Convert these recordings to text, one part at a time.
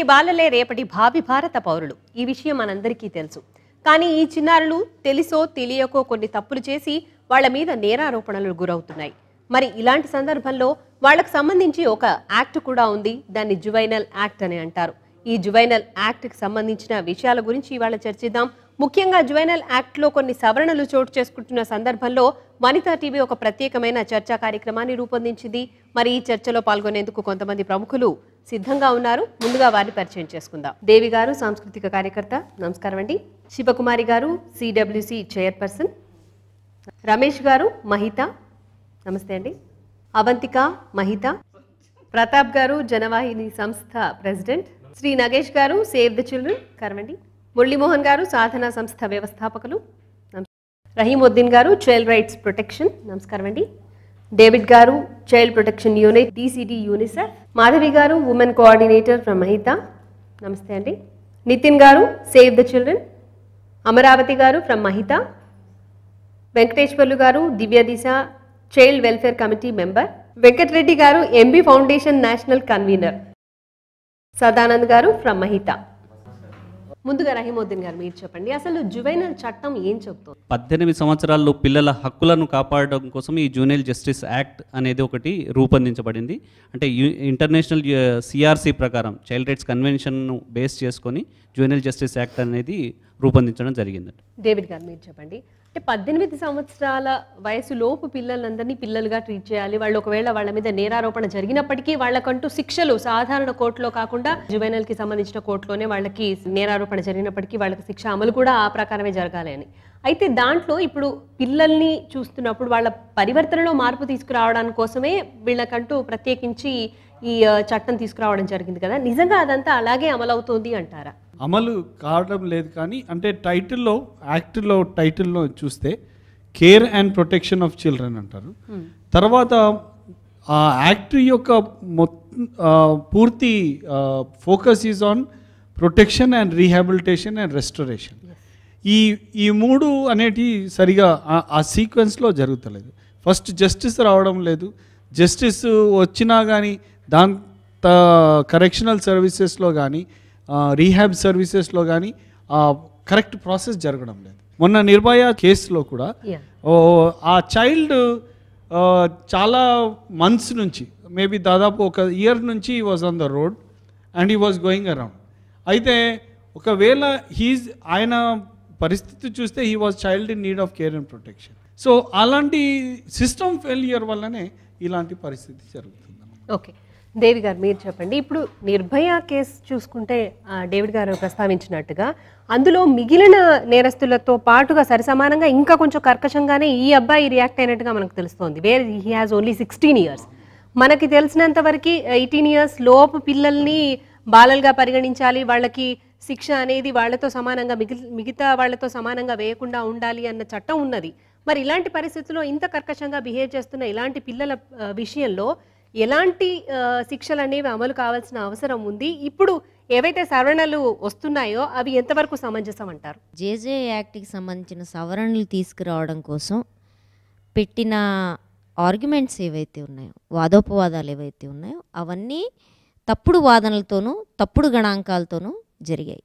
నేటి బాలలే రేపటి భావి భారత పౌరులు ఈ విషయం మనందరికీ తెలుసు కానీ ఈ చిన్నారులు తెలిసో తెలియకో కొన్ని తప్పులు చేసి వాళ్ళ మీద నేరారోపణలు గురవుతున్నాయి మరి ఇలాంటి సందర్భంలో వాళ్ళకు సంబంధించి ఒక యాక్ట్ కూడా ఉంది దాన్ని జువైనల్ యాక్ట్ అని అంటారు ఈ జువైనల్ యాక్ట్కి సంబంధించిన విషయాల గురించి ఇవాళ చర్చిద్దాం ముఖ్యంగా జువైనల్ యాక్ట్లో కొన్ని సవరణలు చోటు చేసుకుంటున్న సందర్భంలో వనితా టీవీ ఒక ప్రత్యేకమైన చర్చా కార్యక్రమాన్ని రూపొందించింది మరి ఈ చర్చలో పాల్గొనేందుకు కొంతమంది ప్రముఖులు సిద్ధంగా ఉన్నారు ముందుగా వారిని పరిచయం చేసుకుందాం దేవి గారు సాంస్కృతిక కార్యకర్త నమస్కారం అండి శివకుమారి గారు సిడబ్ల్యూసి చైర్పర్సన్ రమేష్ గారు మహిత నమస్తే అండి అవంతిక మహిత ప్రతాప్ గారు జనవాహిని సంస్థ president Shri Nagesh garu save the children కరవండి మురళీమోహన్ గారు సాధన సంస్థ వ్యవస్థాపకులు నమస్- రహీముద్దీన్ గారు చైల్డ్ రైట్స్ ప్రొటెక్షన్ నమస్కారం అండి David garu child protection unit DCD UNICEF Madhavi garu women coordinator from Mahitha నమస్తే అండి నితిన్ గారు సేవ్ ద చిల్డ్రన్ అమరావతి గారు from Mahita Venkateswarlu garu Divya Disha child welfare committee member Venkatareddy garu MB foundation national convener Sadanand garu from Mahitha ముందుగా రహీముద్దీన్ గారు మీరు చెప్పండి అసలు జువైనల్ చట్టం ఏం చెప్తుంది పద్దెనిమిది సంవత్సరాల్లో పిల్లల హక్కులను కాపాడడం కోసం ఈ జూనియల్ జస్టిస్ యాక్ట్ అనేది ఒకటి రూపొందించబడింది అంటే యు- ఇంటర్నేషనల్ సిఆర్సి ప్రకారం చైల్డ్ రైట్స్ కన్వెన్షన్ను బేస్ చేసుకొని జూనియల్ జస్టిస్ యాక్ట్ అనేది రూపొందించడం జరిగింది డేవిడ్ గారు మీరు చెప్పండి అంటే పద్దెనిమిది సంవత్సరాల వయసు లోపు పిల్లలందరినీ పిల్లలుగా ట్రీట్ చేయాలి వాళ్ళు ఒకవేళ వాళ్ళ మీద నేరారోపణ జరిగినప్పటికీ వాళ్ళకంటూ శిక్షలు సాధారణ కోర్టులో కాకుండా జువైనల్ కి సంబంధించిన కోర్టులోనే వాళ్ళకి నేరారోపణ జరిగినప్పటికీ వాళ్ళకి శిక్ష అమలు కూడా ఆ ప్రకారమే జరగాలి అని అయితే దాంట్లో ఇప్పుడు పిల్లల్ని చూస్తున్నప్పుడు వాళ్ళ పరివర్తనలో మార్పు తీసుకురావడానికి కోసమే వీళ్ళకంటూ ప్రత్యేకించి ఈ ఆ, చట్టం తీసుకురావడం జరిగింది కదా నిజంగా అదంతా అలాగే అమలవుతోంది అంటారా అమలు కావడం లేదు కానీ అంటే టైటిల్లో యాక్ట్లో టైటిల్లో చూస్తే care and protection of children అంటారు తర్వాత ఆ యాక్ట్ యొక్క మొత్తం పూర్తి focus is on protection and rehabilitation and restoration ఈ ఈ మూడు అనేటి సరిగా ఆ- ఆ సీక్వెన్స్లో జరుగుతలేదు ఫస్ట్ జస్టిస్ రావడం లేదు జస్టిస్ వచ్చినా కానీ దాని కరెక్షనల్ సర్వీసెస్లో కానీ రీహాబ్ సర్వీసెస్లో కానీ కరెక్ట్ ప్రాసెస్ జరగడం లేదు మొన్న నిర్భయ కేసులో కూడా Yeah. ఓ ఆ చైల్డ్ చాలా మంత్స్ నుంచి మేబీ దాదాపు ఒక ఇయర్ నుంచి was on the road and ఈ వాజ్ గోయింగ్ అరౌండ్ అయితే ఒకవేళ హీజ్ ఆయన పరిస్థితి చూస్తే he was child in need of care and protection so అలాంటి సిస్టమ్ ఫెయిలియర్ వల్లనే ఇలాంటి పరిస్థితి జరుగుతుంది ఓకే దేవి గారు మీరు చెప్పండి ఇప్పుడు నిర్భయ కేసు చూసుకుంటే ఆ, డేవిడ్ గారు ప్రస్తావించినట్టుగా అందులో మిగిలిన నేరస్తులతో పాటుగా సరిసమానంగా ఇంకా కొంచెం కర్కశంగానే ఈ అబ్బాయి రియాక్ట్ అయినట్టుగా మనకు తెలుస్తోంది where he has only sixteen years మనకి తెలిసినంత వరకు ఎయిటీన్ ఇయర్స్ లోపు పిల్లల్ని బాలలుగా పరిగణించాలి వాళ్ళకి శిక్ష అనేది వాళ్ళతో సమానంగా మిగి మిగతా వాళ్ళతో సమానంగా వేయకుండా ఉండాలి అన్న చట్టం ఉన్నది మరి ఇలాంటి పరిస్థితుల్లో ఇంత కర్కశంగా బిహేవ్ చేస్తున్న ఇలాంటి పిల్లల ఆ, విషయంలో ఎలాంటి ఆ, శిక్షలు అనేవి అమలు కావాల్సిన అవసరం ఉంది ఇప్పుడు ఏవైతే సవరణలు వస్తున్నాయో అవి ఎంతవరకు సమంజసం అంటారు జేజే యాక్ట్కి సంబంధించిన సవరణలు తీసుకురావడం కోసం పెట్టిన ఆర్గ్యుమెంట్స్ ఏవైతే ఉన్నాయో వాదోపవాదాలు ఏవైతే ఉన్నాయో అవన్నీ తప్పుడు వాదనలతోనూ తప్పుడు గణాంకాలతోనూ జరిగాయి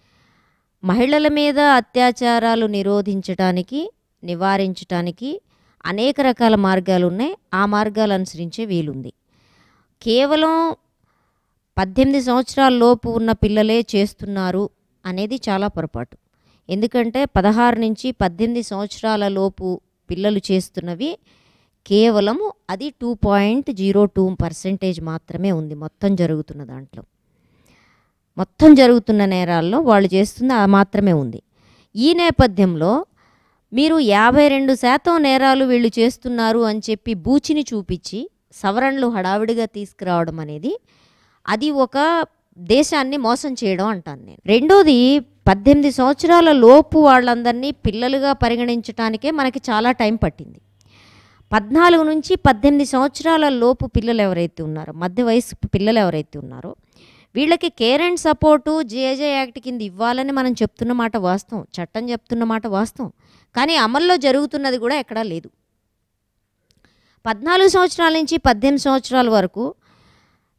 మహిళల మీద అత్యాచారాలు నిరోధించడానికి నివారించడానికి అనేక రకాల మార్గాలు ఉన్నాయి ఆ మార్గాలు అనుసరించే వీలుంది కేవలం పద్దెనిమిది సంవత్సరాల లోపు ఉన్న పిల్లలే చేస్తున్నారు అనేది చాలా పొరపాటు ఎందుకంటే పదహారు నుంచి పద్దెనిమిది సంవత్సరాల లోపు పిల్లలు చేస్తున్నవి కేవలము అది two point zero two percentage మాత్రమే ఉంది మొత్తం జరుగుతున్న దాంట్లో మొత్తం జరుగుతున్న నేరాల్లో వాళ్ళు చేస్తుంది ఆ మాత్రమే ఉంది ఈ నేపథ్యంలో మీరు యాభై రెండు శాతం నేరాలు వీళ్ళు చేస్తున్నారు అని చెప్పి బూచిని చూపించి సవరణలు హడావిడిగా తీసుకురావడం అనేది అది ఒక దేశాన్ని మోసం చేయడం అంటాను నేను రెండోది పద్దెనిమిది సంవత్సరాల లోపు వాళ్ళందరినీ పిల్లలుగా పరిగణించడానికే మనకి చాలా టైం పట్టింది పద్నాలుగు నుంచి పద్దెనిమిది సంవత్సరాల లోపు పిల్లలు ఎవరైతే ఉన్నారో మధ్య వయసు పిల్లలు ఎవరైతే ఉన్నారో వీళ్ళకి care and support JJ act కింద ఇవ్వాలని మనం చెప్తున్న మాట వాస్తవం చట్టం చెప్తున్న మాట వాస్తవం కానీ అమల్లో జరుగుతున్నది కూడా ఎక్కడా లేదు పద్నాలుగు సంవత్సరాల నుంచి పద్దెనిమిది సంవత్సరాల వరకు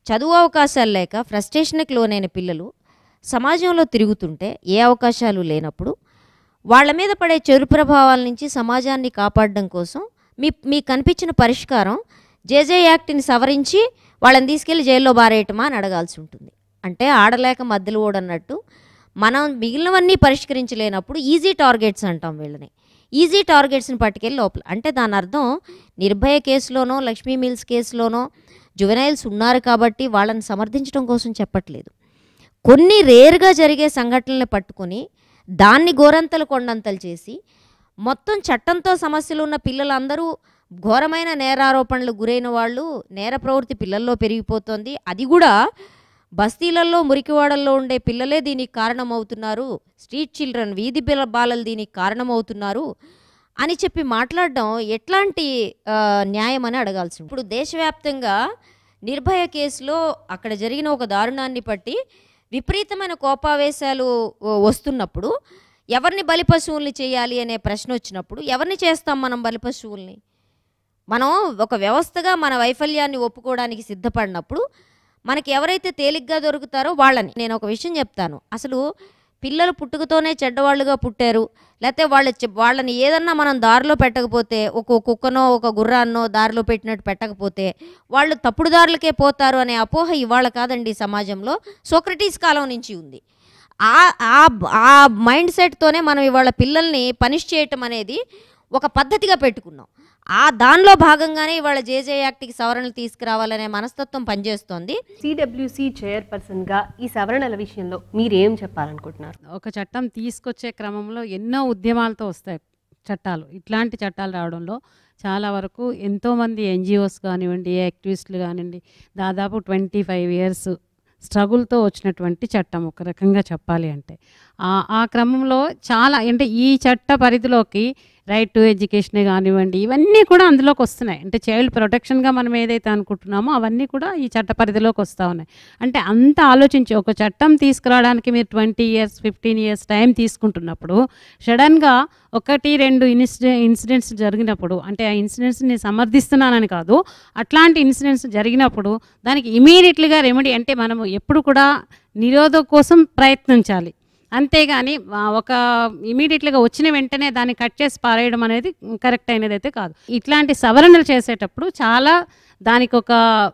చదువు అవకాశాలు లేక ఫ్రస్ట్రేషన్కి లోనైన పిల్లలు సమాజంలో తిరుగుతుంటే ఏ అవకాశాలు లేనప్పుడు వాళ్ళ మీద పడే చెడు ప్రభావాల నుంచి సమాజాన్ని కాపాడడం కోసం మీ మీకు కనిపించిన పరిష్కారం జేజే యాక్ట్ని సవరించి వాళ్ళని తీసుకెళ్లి జైల్లో బారేయటమా అని అడగాల్సి ఉంటుంది అంటే ఆడలేక మధ్యలో ఓడన్నట్టు మనం మిగిలినవన్నీ పరిష్కరించలేనప్పుడు ఈజీ టార్గెట్స్ అంటాం వీళ్ళని ఈజీ టార్గెట్స్ని పట్టుకెళ్ళి లోపల అంటే దాని అర్థం నిర్భయ కేసులోనో లక్ష్మీ మిల్స్ కేసులోనో జువెనైల్స్ ఉన్నారు కాబట్టి వాళ్ళని సమర్థించడం కోసం చెప్పట్లేదు కొన్ని రేరుగా జరిగే సంఘటనల్ని పట్టుకొని దాన్ని గోరంతలు కొండంతలు చేసి మొత్తం చట్టంతో సమస్యలు ఉన్న పిల్లలందరూ ఘోరమైన నేరారోపణలు గురైన వాళ్ళు నేర ప్రవృత్తి పిల్లల్లో పెరిగిపోతుంది అది కూడా బస్తీలలో మురికివాడల్లో ఉండే పిల్లలే దీనికి కారణమవుతున్నారు స్ట్రీట్ చిల్డ్రన్ వీధి పిల్ల బాలలు దీనికి కారణమవుతున్నారు అని చెప్పి మాట్లాడడం ఎట్లాంటి ఆ, న్యాయం అని అడగాల్సి ఉంటుంది. ఇప్పుడు దేశవ్యాప్తంగా నిర్భయ కేసులో అక్కడ జరిగిన ఒక దారుణాన్ని బట్టి విపరీతమైన కోపావేశాలు వ- వస్తున్నప్పుడు ఎవరిని బలిపశువుల్ని చేయాలి అనే ప్రశ్న వచ్చినప్పుడు ఎవరిని చేస్తాం మనం బలిపశువుల్ని మనం ఒక వ్యవస్థగా మన వైఫల్యాన్ని ఒప్పుకోవడానికి సిద్ధపడినప్పుడు మనకి ఎవరైతే తేలిగ్గా దొరుకుతారో వాళ్ళని నేను ఒక విషయం చెప్తాను అసలు పిల్లలు పుట్టుకతోనే చెడ్డవాళ్ళుగా పుట్టారు లేకపోతే వాళ్ళ చె- వాళ్ళని ఏదన్నా మనం దారిలో పెట్టకపోతే ఒక కుక్కనో ఒక గుర్రాన్నో దారిలో పెట్టినట్టు పెట్టకపోతే వాళ్ళు తప్పుడు దారులకే పోతారు అనే అపోహ ఇవాళ కాదండి సమాజంలో సోక్రటీస్ కాలం నుంచి ఉంది ఆ ఆ ఆ మైండ్ సెట్తోనే మనం ఇవాళ పిల్లల్ని పనిష్ చేయటం అనేది ఒక పద్ధతిగా పెట్టుకున్నాం ఆ దానిలో భాగంగానే ఇవాళ జేజే యాక్ట్కి సవరణలు తీసుకురావాలనే మనస్తత్వం పనిచేస్తోంది సిడబ్ల్యూసి చైర్పర్సన్ గా ఈ సవరణల విషయంలో మీరేం చెప్పాలనుకుంటున్నారు ఒక చట్టం తీసుకొచ్చే క్రమంలో ఎన్నో ఉద్యమాలతో వస్తాయి చట్టాలు ఇట్లాంటి చట్టాలు రావడంలో చాలా వరకు ఎంతోమంది ఎన్జిఓస్ కానివ్వండి యాక్టివిస్టులు కానివ్వండి దాదాపు ట్వంటీ ఫైవ్ ఇయర్స్ స్ట్రగుల్తో వచ్చినటువంటి చట్టం ఒక రకంగా చెప్పాలి అంటే ఆ- ఆ క్రమంలో చాలా అంటే ఈ చట్ట పరిధిలోకి రైట్ టు ఎడ్యుకేషనే కానివ్వండి ఇవన్నీ కూడా అందులోకి వస్తున్నాయి అంటే చైల్డ్ ప్రొటెక్షన్గా మనం ఏదైతే అనుకుంటున్నామో అవన్నీ కూడా ఈ చట్ట పరిధిలోకి వస్తూ ఉన్నాయి అంటే అంత ఆలోచించి ఒక చట్టం తీసుకురావడానికి మీరు twenty years fifteen years time తీసుకుంటున్నప్పుడు సడన్గా ఒకటి రెండు ఇన్సిడె ఇన్సిడెంట్స్ జరిగినప్పుడు అంటే ఆ ఇన్సిడెంట్స్ని సమర్థిస్తున్నానని కాదు అట్లాంటి ఇన్సిడెంట్స్ జరిగినప్పుడు దానికి ఇమీడియట్లీగా రెమెడీ అంటే మనము ఎప్పుడు కూడా నిరోధం కోసం ప్రయత్నించాలి అంతేగాని ఆ, ఒక ఇమీడియట్లీగా వచ్చిన వెంటనే దాన్ని కట్ చేసి పారేయడం అనేది కరెక్ట్ అయినది అయితే కాదు ఇట్లాంటి సవరణలు చేసేటప్పుడు చాలా దానికి ఒక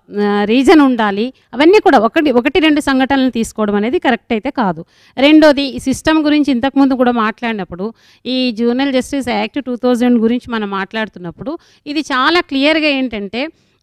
రీజన్ ఉండాలి అవన్నీ కూడా ఒకటి ఒకటి రెండు సంఘటనలు తీసుకోవడం అనేది కరెక్ట్ అయితే కాదు రెండోది ఈ సిస్టమ్ గురించి ఇంతకుముందు కూడా మాట్లాడినప్పుడు ఈ juvenile justice act two thousand గురించి మనం మాట్లాడుతున్నప్పుడు ఇది చాలా క్లియర్గా ఏంటంటే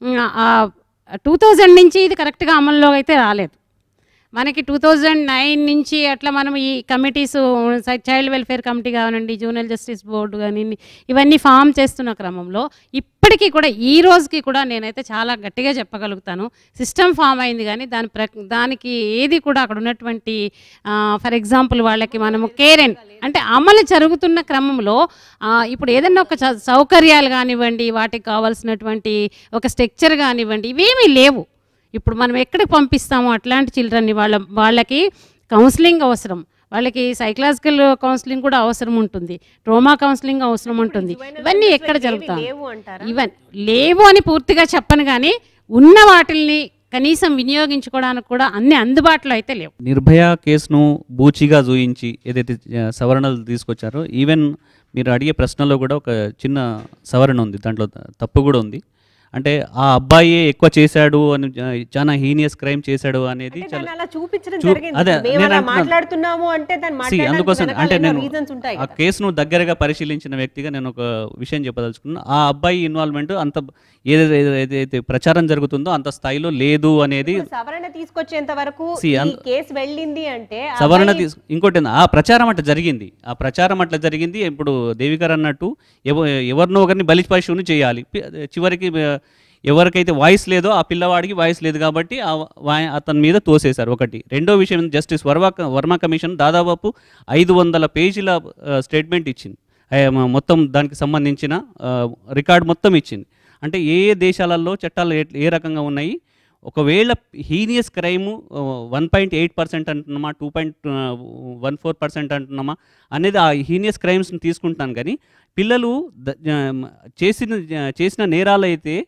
టూ థౌజండ్ నుంచి ఇది కరెక్ట్గా అమల్లో అయితే రాలేదు మనకి టూ థౌజండ్ నైన్ నుంచి అట్లా మనం ఈ కమిటీస్ చైల్డ్ వెల్ఫేర్ కమిటీ కానివ్వండి జూనియర్ జస్టిస్ బోర్డు కానీ ఇవన్నీ ఫామ్ చేస్తున్న క్రమంలో ఇప్పటికీ కూడా ఈ రోజుకి కూడా నేనైతే చాలా గట్టిగా చెప్పగలుగుతాను సిస్టమ్ ఫామ్ అయింది కానీ దాని ప్ర దానికి ఏది కూడా అక్కడ ఉన్నటువంటి ఫర్ ఎగ్జాంపుల్ వాళ్ళకి మనము కేర్ అండ్ అంటే అమలు జరుగుతున్న క్రమంలో ఆ, ఇప్పుడు ఏదన్నా ఒక చ- సౌకర్యాలు కానివ్వండి వాటికి కావాల్సినటువంటి ఒక స్ట్రక్చర్ కానివ్వండి ఇవేమీ లేవు ఇప్పుడు మనం ఎక్కడికి పంపిస్తామో అట్లాంటి చిల్డ్రన్ని వాళ్ళ వాళ్ళకి కౌన్సిలింగ్ అవసరం వాళ్ళకి సైకలాజికల్ కౌన్సిలింగ్ కూడా అవసరం ఉంటుంది ట్రోమా కౌన్సిలింగ్ అవసరం ఉంటుంది ఇవన్నీ ఎక్కడ జరుగుతాయి లేవు అంటారా ఇవన్ లేవు అని పూర్తిగా చెప్పను కానీ ఉన్న వాటిల్ని కనీసం వినియోగించుకోవడానికి కూడా అన్ని అందుబాటులో అయితే లేవు నిర్భయ కేసును బూచిగా చూయించి ఏదైతే ఆ, సవరణలు తీసుకొచ్చారో ఈవెన్ మీరు అడిగే ప్రశ్నలో కూడా ఒక చిన్న సవరణ ఉంది దాంట్లో త- తప్పు కూడా ఉంది అంటే ఆ అబ్బాయి ఎక్కువ చేశాడు అని ఆ, చాలా హీనియస్ క్రైమ్ చేశాడు అనేది అంటే చాలా దాన్ని అలా చూపించడం చూ- జరిగింది అదే, మేము నేను అలా అంటున్నాను. మాట్లాడుతున్నాము అంటే దాన్ని See, మాట్లాడడానికి అందుకోసం వెనకాల అంటే ఏదో నేను reasons ఉంటాయి ఆ కదా. కేసును దగ్గరగా పరిశీలించిన వ్యక్తిగా నేను ఒక విషయం చెప్పదలుచుకున్నాను ఆ అబ్బాయి ఇన్వాల్వ్మెంట్ అంత ఏదైతే ఏదైతే ప్రచారం జరుగుతుందో అంత స్థాయిలో లేదు అనేది ఇప్పుడు సవరణ తీసుకొచ్చేంత వరకు See, ఈ అంద- కేసు వెళ్ళింది అంటే ఆ సవరణ అబ్బాయి- తీసు ఇంకోటి ఏంది, ఆ ప్రచారం అట్లా జరిగింది ఆ ప్రచారం అట్లా జరిగింది ఇప్పుడు దేవి గారు అన్నట్టు ఎవ ఎవరినో ఒకరిని బలి పశువుని చేయాలి పి- చివరికి ఆ, ఎవరికైతే వాయిస్ లేదో ఆ పిల్లవాడికి వాయిస్ లేదు కాబట్టి ఆ వా- అతని మీద తోసేశారు ఒకటి రెండో విషయం జస్టిస్ వర్మ వర్మ కమిషన్ దాదాపు ఐదు వందల పేజీల స్టేట్మెంట్ ఇచ్చింది ఆ, మ- మొత్తం దానికి సంబంధించిన రికార్డ్ మొత్తం ఇచ్చింది అంటే ఏ ఏ దేశాలలో చట్టాలు ఏ- ఏ రకంగా ఉన్నాయి ఒకవేళ heinous crime one point eight percent అంటున్నామా two point one four percent అంటున్నామా అనేది ఆ హీనియస్ క్రైమ్స్ని తీసుకుంటాను కానీ పిల్లలు ద- ఆ, చేసిన చేసిన నేరాలు అయితే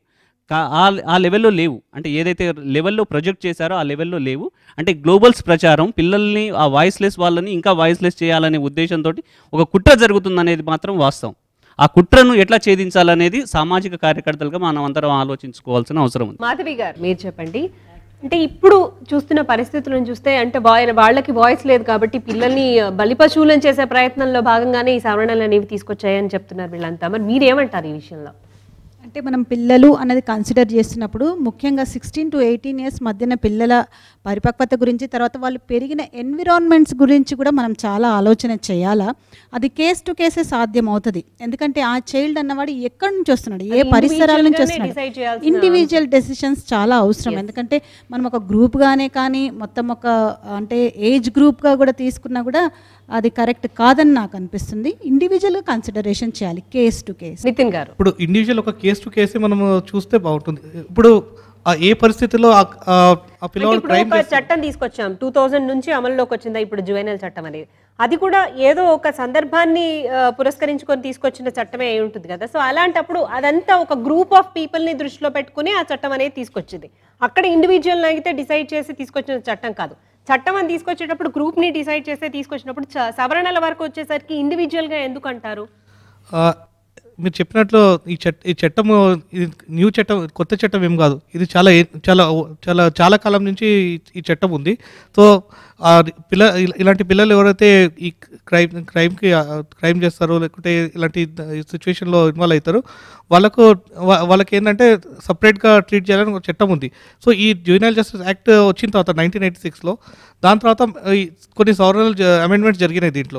కా- ఆ ఆ లెవెల్లో లేవు అంటే ఏదైతే లెవెల్లో ప్రొజెక్ట్ చేశారో ఆ లెవెల్లో లేవు అంటే గ్లోబల్స్ ప్రచారం పిల్లల్ని ఆ వాయిస్లెస్ వాళ్ళని ఇంకా వాయిస్లెస్ చేయాలనే ఉద్దేశంతో ఒక కుట్ర జరుగుతుందనేది మాత్రం వాస్తవం ఆ కుట్రను ఎట్లా ఛేదించాలనేది సామాజిక కార్యకర్తలుగా మనం అందరం ఆలోచించుకోవాల్సిన అవసరం ఉంది మాధవి గారు మీరు చెప్పండి అంటే ఇప్పుడు చూస్తున్న పరిస్థితులను చూస్తే అంటే బాయ్ వాళ్ళకి వాయిస్ లేదు కాబట్టి పిల్లల్ని బలిపశువులను చేసే ప్రయత్నంలో భాగంగానే ఈ సవరణలు అనేవి తీసుకొచ్చాయని చెప్తున్నారు వీళ్ళంతా మరి మీరేమంటారు ఈ విషయంలో అంటే మనం పిల్లలు అనేది కన్సిడర్ చేస్తున్నప్పుడు ముఖ్యంగా సిక్స్టీన్ టు ఎయిటీన్ ఇయర్స్ మధ్యన పిల్లల పరిపక్వత గురించి తర్వాత వాళ్ళు పెరిగిన ఎన్విరాన్మెంట్స్ గురించి కూడా మనం చాలా ఆలోచన చేయాలా అది కేస్ టు కేసే సాధ్యం అవుతుంది ఎందుకంటే ఆ చైల్డ్ అన్నవాడు ఎక్కడి నుంచి వస్తున్నాడు ఏ అది పరిసరాల నుంచి individual గానే decide వస్తున్నాడు చేయాల్సిన ఇండివిజువల్ డెసిషన్స్ చాలా అవసరం ఎందుకంటే మనం ఒక గ్రూప్గానే కానీ మొత్తం ఒక అంటే ఏజ్ గ్రూప్గా కూడా తీసుకున్నా కూడా అది కరెక్ట్ కాదని నాకు అనిపిస్తుంది ఇండివిజువల్గా కన్సిడరేషన్ చేయాలి కేస్ టు కేస్ నితిన్ గారు ఇప్పుడు ఇండివిజువల్ ఒక కేసు టు కేసే మనం చూస్తే బాగుంటుంది ఇప్పుడు ఆ ఏ పరిస్థితిలో ఆ- ఆ ఆ అంటే పిల్లవాడు ఇప్పుడు క్రైమ్ ఒక చట్టం తీసుకొచ్చాం టూ థౌజండ్ నుంచి అమల్లోకి వచ్చిందా ఇప్పుడు జువెనల్ చట్టం అనేది అది కూడా ఏదో ఒక సందర్భాన్ని ఆ, పురస్కరించుకొని తీసుకొచ్చిన చట్టమే అయి ఉంటుంది కదా సో అలాంటప్పుడు అదంతా ఒక గ్రూప్ ఆఫ్ పీపుల్ ని దృష్టిలో పెట్టుకుని ఆ చట్టం అనేది తీసుకొచ్చింది అక్కడ ఇండివిజువల్ అయితే డిసైడ్ చేసి తీసుకొచ్చిన చట్టం కాదు చట్టం అని తీసుకొచ్చేటప్పుడు గ్రూప్ ని డిసైడ్ చేస్తే తీసుకొచ్చినప్పుడు చ- సవరణల వరకు వచ్చేసరికి ఇండివిజువల్ గా ఎందుకు అంటారు ఆ, మీరు చెప్పినట్లు ఈ చట్ట ఈ చట్టం ఇది న్యూ చట్టం కొత్త చట్టం ఏం కాదు ఇది చాలా ఏ- చాలా చాలా చాలా కాలం నుంచి ఈ- ఈ చట్టం ఉంది సో ఆ పిల్ల ఇలా- ఇలాంటి పిల్లలు ఎవరైతే ఈ క్రైమ్ క్రైమ్కి క్రైమ్ చేస్తారో లేకుంటే ఇలాంటి సిచ్యువేషన్లో ఇన్వాల్వ్ అవుతారో వాళ్ళకు వా- వాళ్ళకి ఏంటంటే సపరేట్గా ట్రీట్ చేయాలని ఒక చట్టం ఉంది సో ఈ జూనియల్ జస్టిస్ యాక్ట్ వచ్చిన తర్వాత నైన్టీన్ ఎయిటీ సిక్స్లో దాని తర్వాత ఈ కొన్ని సవరణలు అమెండ్మెంట్స్ జరిగినాయి దీంట్లో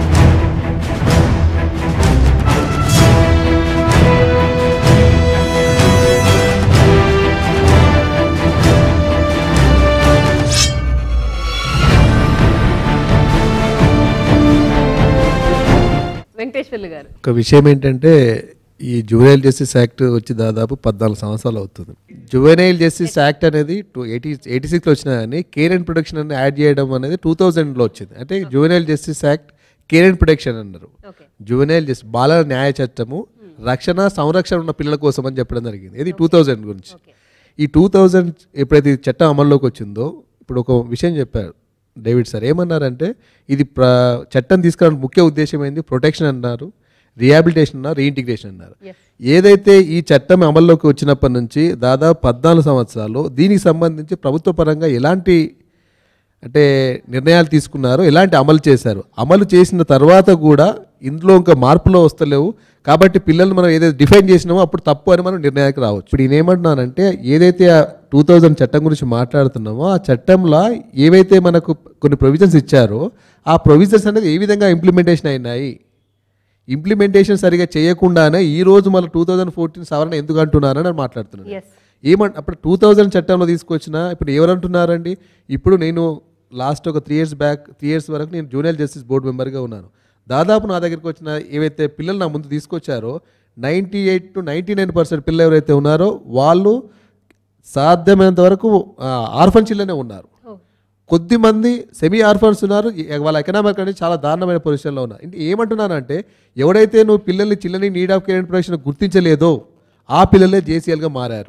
వెంకటేశ్వర్లు గారు ఒక విషయం ఏంటంటే ఈ జువెనైల్ జస్టిస్ యాక్ట్ వచ్చి దాదాపు పద్నాలుగు సంవత్సరాలు అవుతుంది జువెనైల్ జస్టిస్ యాక్ట్ అనేది టూ ఎయిటీ ఎయిటీ సిక్స్లో వచ్చిన కానీ కేర్ అండ్ ప్రొటెక్షన్ అని యాడ్ చేయడం అనేది టూ థౌజండ్లో వచ్చింది అంటే juvenile justice act care and protection అన్నారు ఓకే జువెనైల్ జస్టిస్ బాలల న్యాయ చట్టము రక్షణ సంరక్షణ ఉన్న పిల్లల కోసం అని చెప్పడం జరిగింది ఇది టూ థౌజండ్ గురించి ఈ టూ థౌజండ్ ఎప్పుడైతే ఈ చట్టం అమల్లోకి వచ్చిందో ఇప్పుడు ఒక విషయం చెప్పారు డేవిడ్ సార్ ఏమన్నారంటే ఇది ప్ర చట్టం తీసుకురావడానికి ముఖ్య ఉద్దేశం ఏంది ప్రొటెక్షన్ అన్నారు రిహాబిలిటేషన్ అన్నారు రీఇంటిగ్రేషన్ అన్నారు ఏదైతే ఈ చట్టం అమల్లోకి వచ్చినప్పటి నుంచి దాదాపు పద్నాలుగు సంవత్సరాలు దీనికి సంబంధించి ప్రభుత్వ పరంగా ఎలాంటి అంటే నిర్ణయాలు తీసుకున్నారు ఎలాంటి అమలు చేశారు అమలు చేసిన తర్వాత కూడా ఇందులో ఇంకా మార్పులో వస్తలేవు కాబట్టి పిల్లల్ని మనం ఏదైతే డిఫైన్ చేసినామో అప్పుడు తప్పు అని మనం నిర్ణయానికి రావచ్చు ఇప్పుడు నేను ఏమంటున్నానంటే ఏదైతే టూ థౌజండ్ చట్టం గురించి మాట్లాడుతున్నామో ఆ చట్టంలో ఏవైతే మనకు కొన్ని ప్రొవిజన్స్ ఇచ్చారో ఆ ప్రొవిజన్స్ అనేది ఏ విధంగా ఇంప్లిమెంటేషన్ అయినాయి ఇంప్లిమెంటేషన్ సరిగా చేయకుండానే ఈ రోజు మళ్ళీ టూ థౌజండ్ ఫోర్టీన్ సవరణ ఎందుకు అంటున్నారని నేను మాట్లాడుతున్నాను ఎస్ ఏమంట అప్పుడు టూ థౌజండ్ చట్టంలో తీసుకొచ్చిన ఇప్పుడు ఎవరంటున్నారండి ఇప్పుడు నేను లాస్ట్ ఒక three years back three years వరకు నేను జూనియర్ జస్టిస్ బోర్డు మెంబర్గా ఉన్నాను దాదాపు నా దగ్గరికి వచ్చిన ఏవైతే పిల్లలు నా ముందు తీసుకొచ్చారో ninety eight to ninety nine percent పిల్లలు ఎవరైతే ఉన్నారో వాళ్ళు సాధ్యమైనంత వరకు ఆర్ఫన్ చిల్లనే ఉన్నారు కొద్ది మంది సెమీ ఆర్ఫన్స్ ఉన్నారు ఎ- వాళ్ళ ఎకనామిక్ అనేది చాలా దారుణమైన పొజిషన్లో ఉన్నారు అంటే ఏమంటున్నానంటే ఎవడైతే నువ్వు పిల్లల్ని child in need of care and protection గుర్తించలేదో ఆ పిల్లలే జేసీఎల్గా మారారు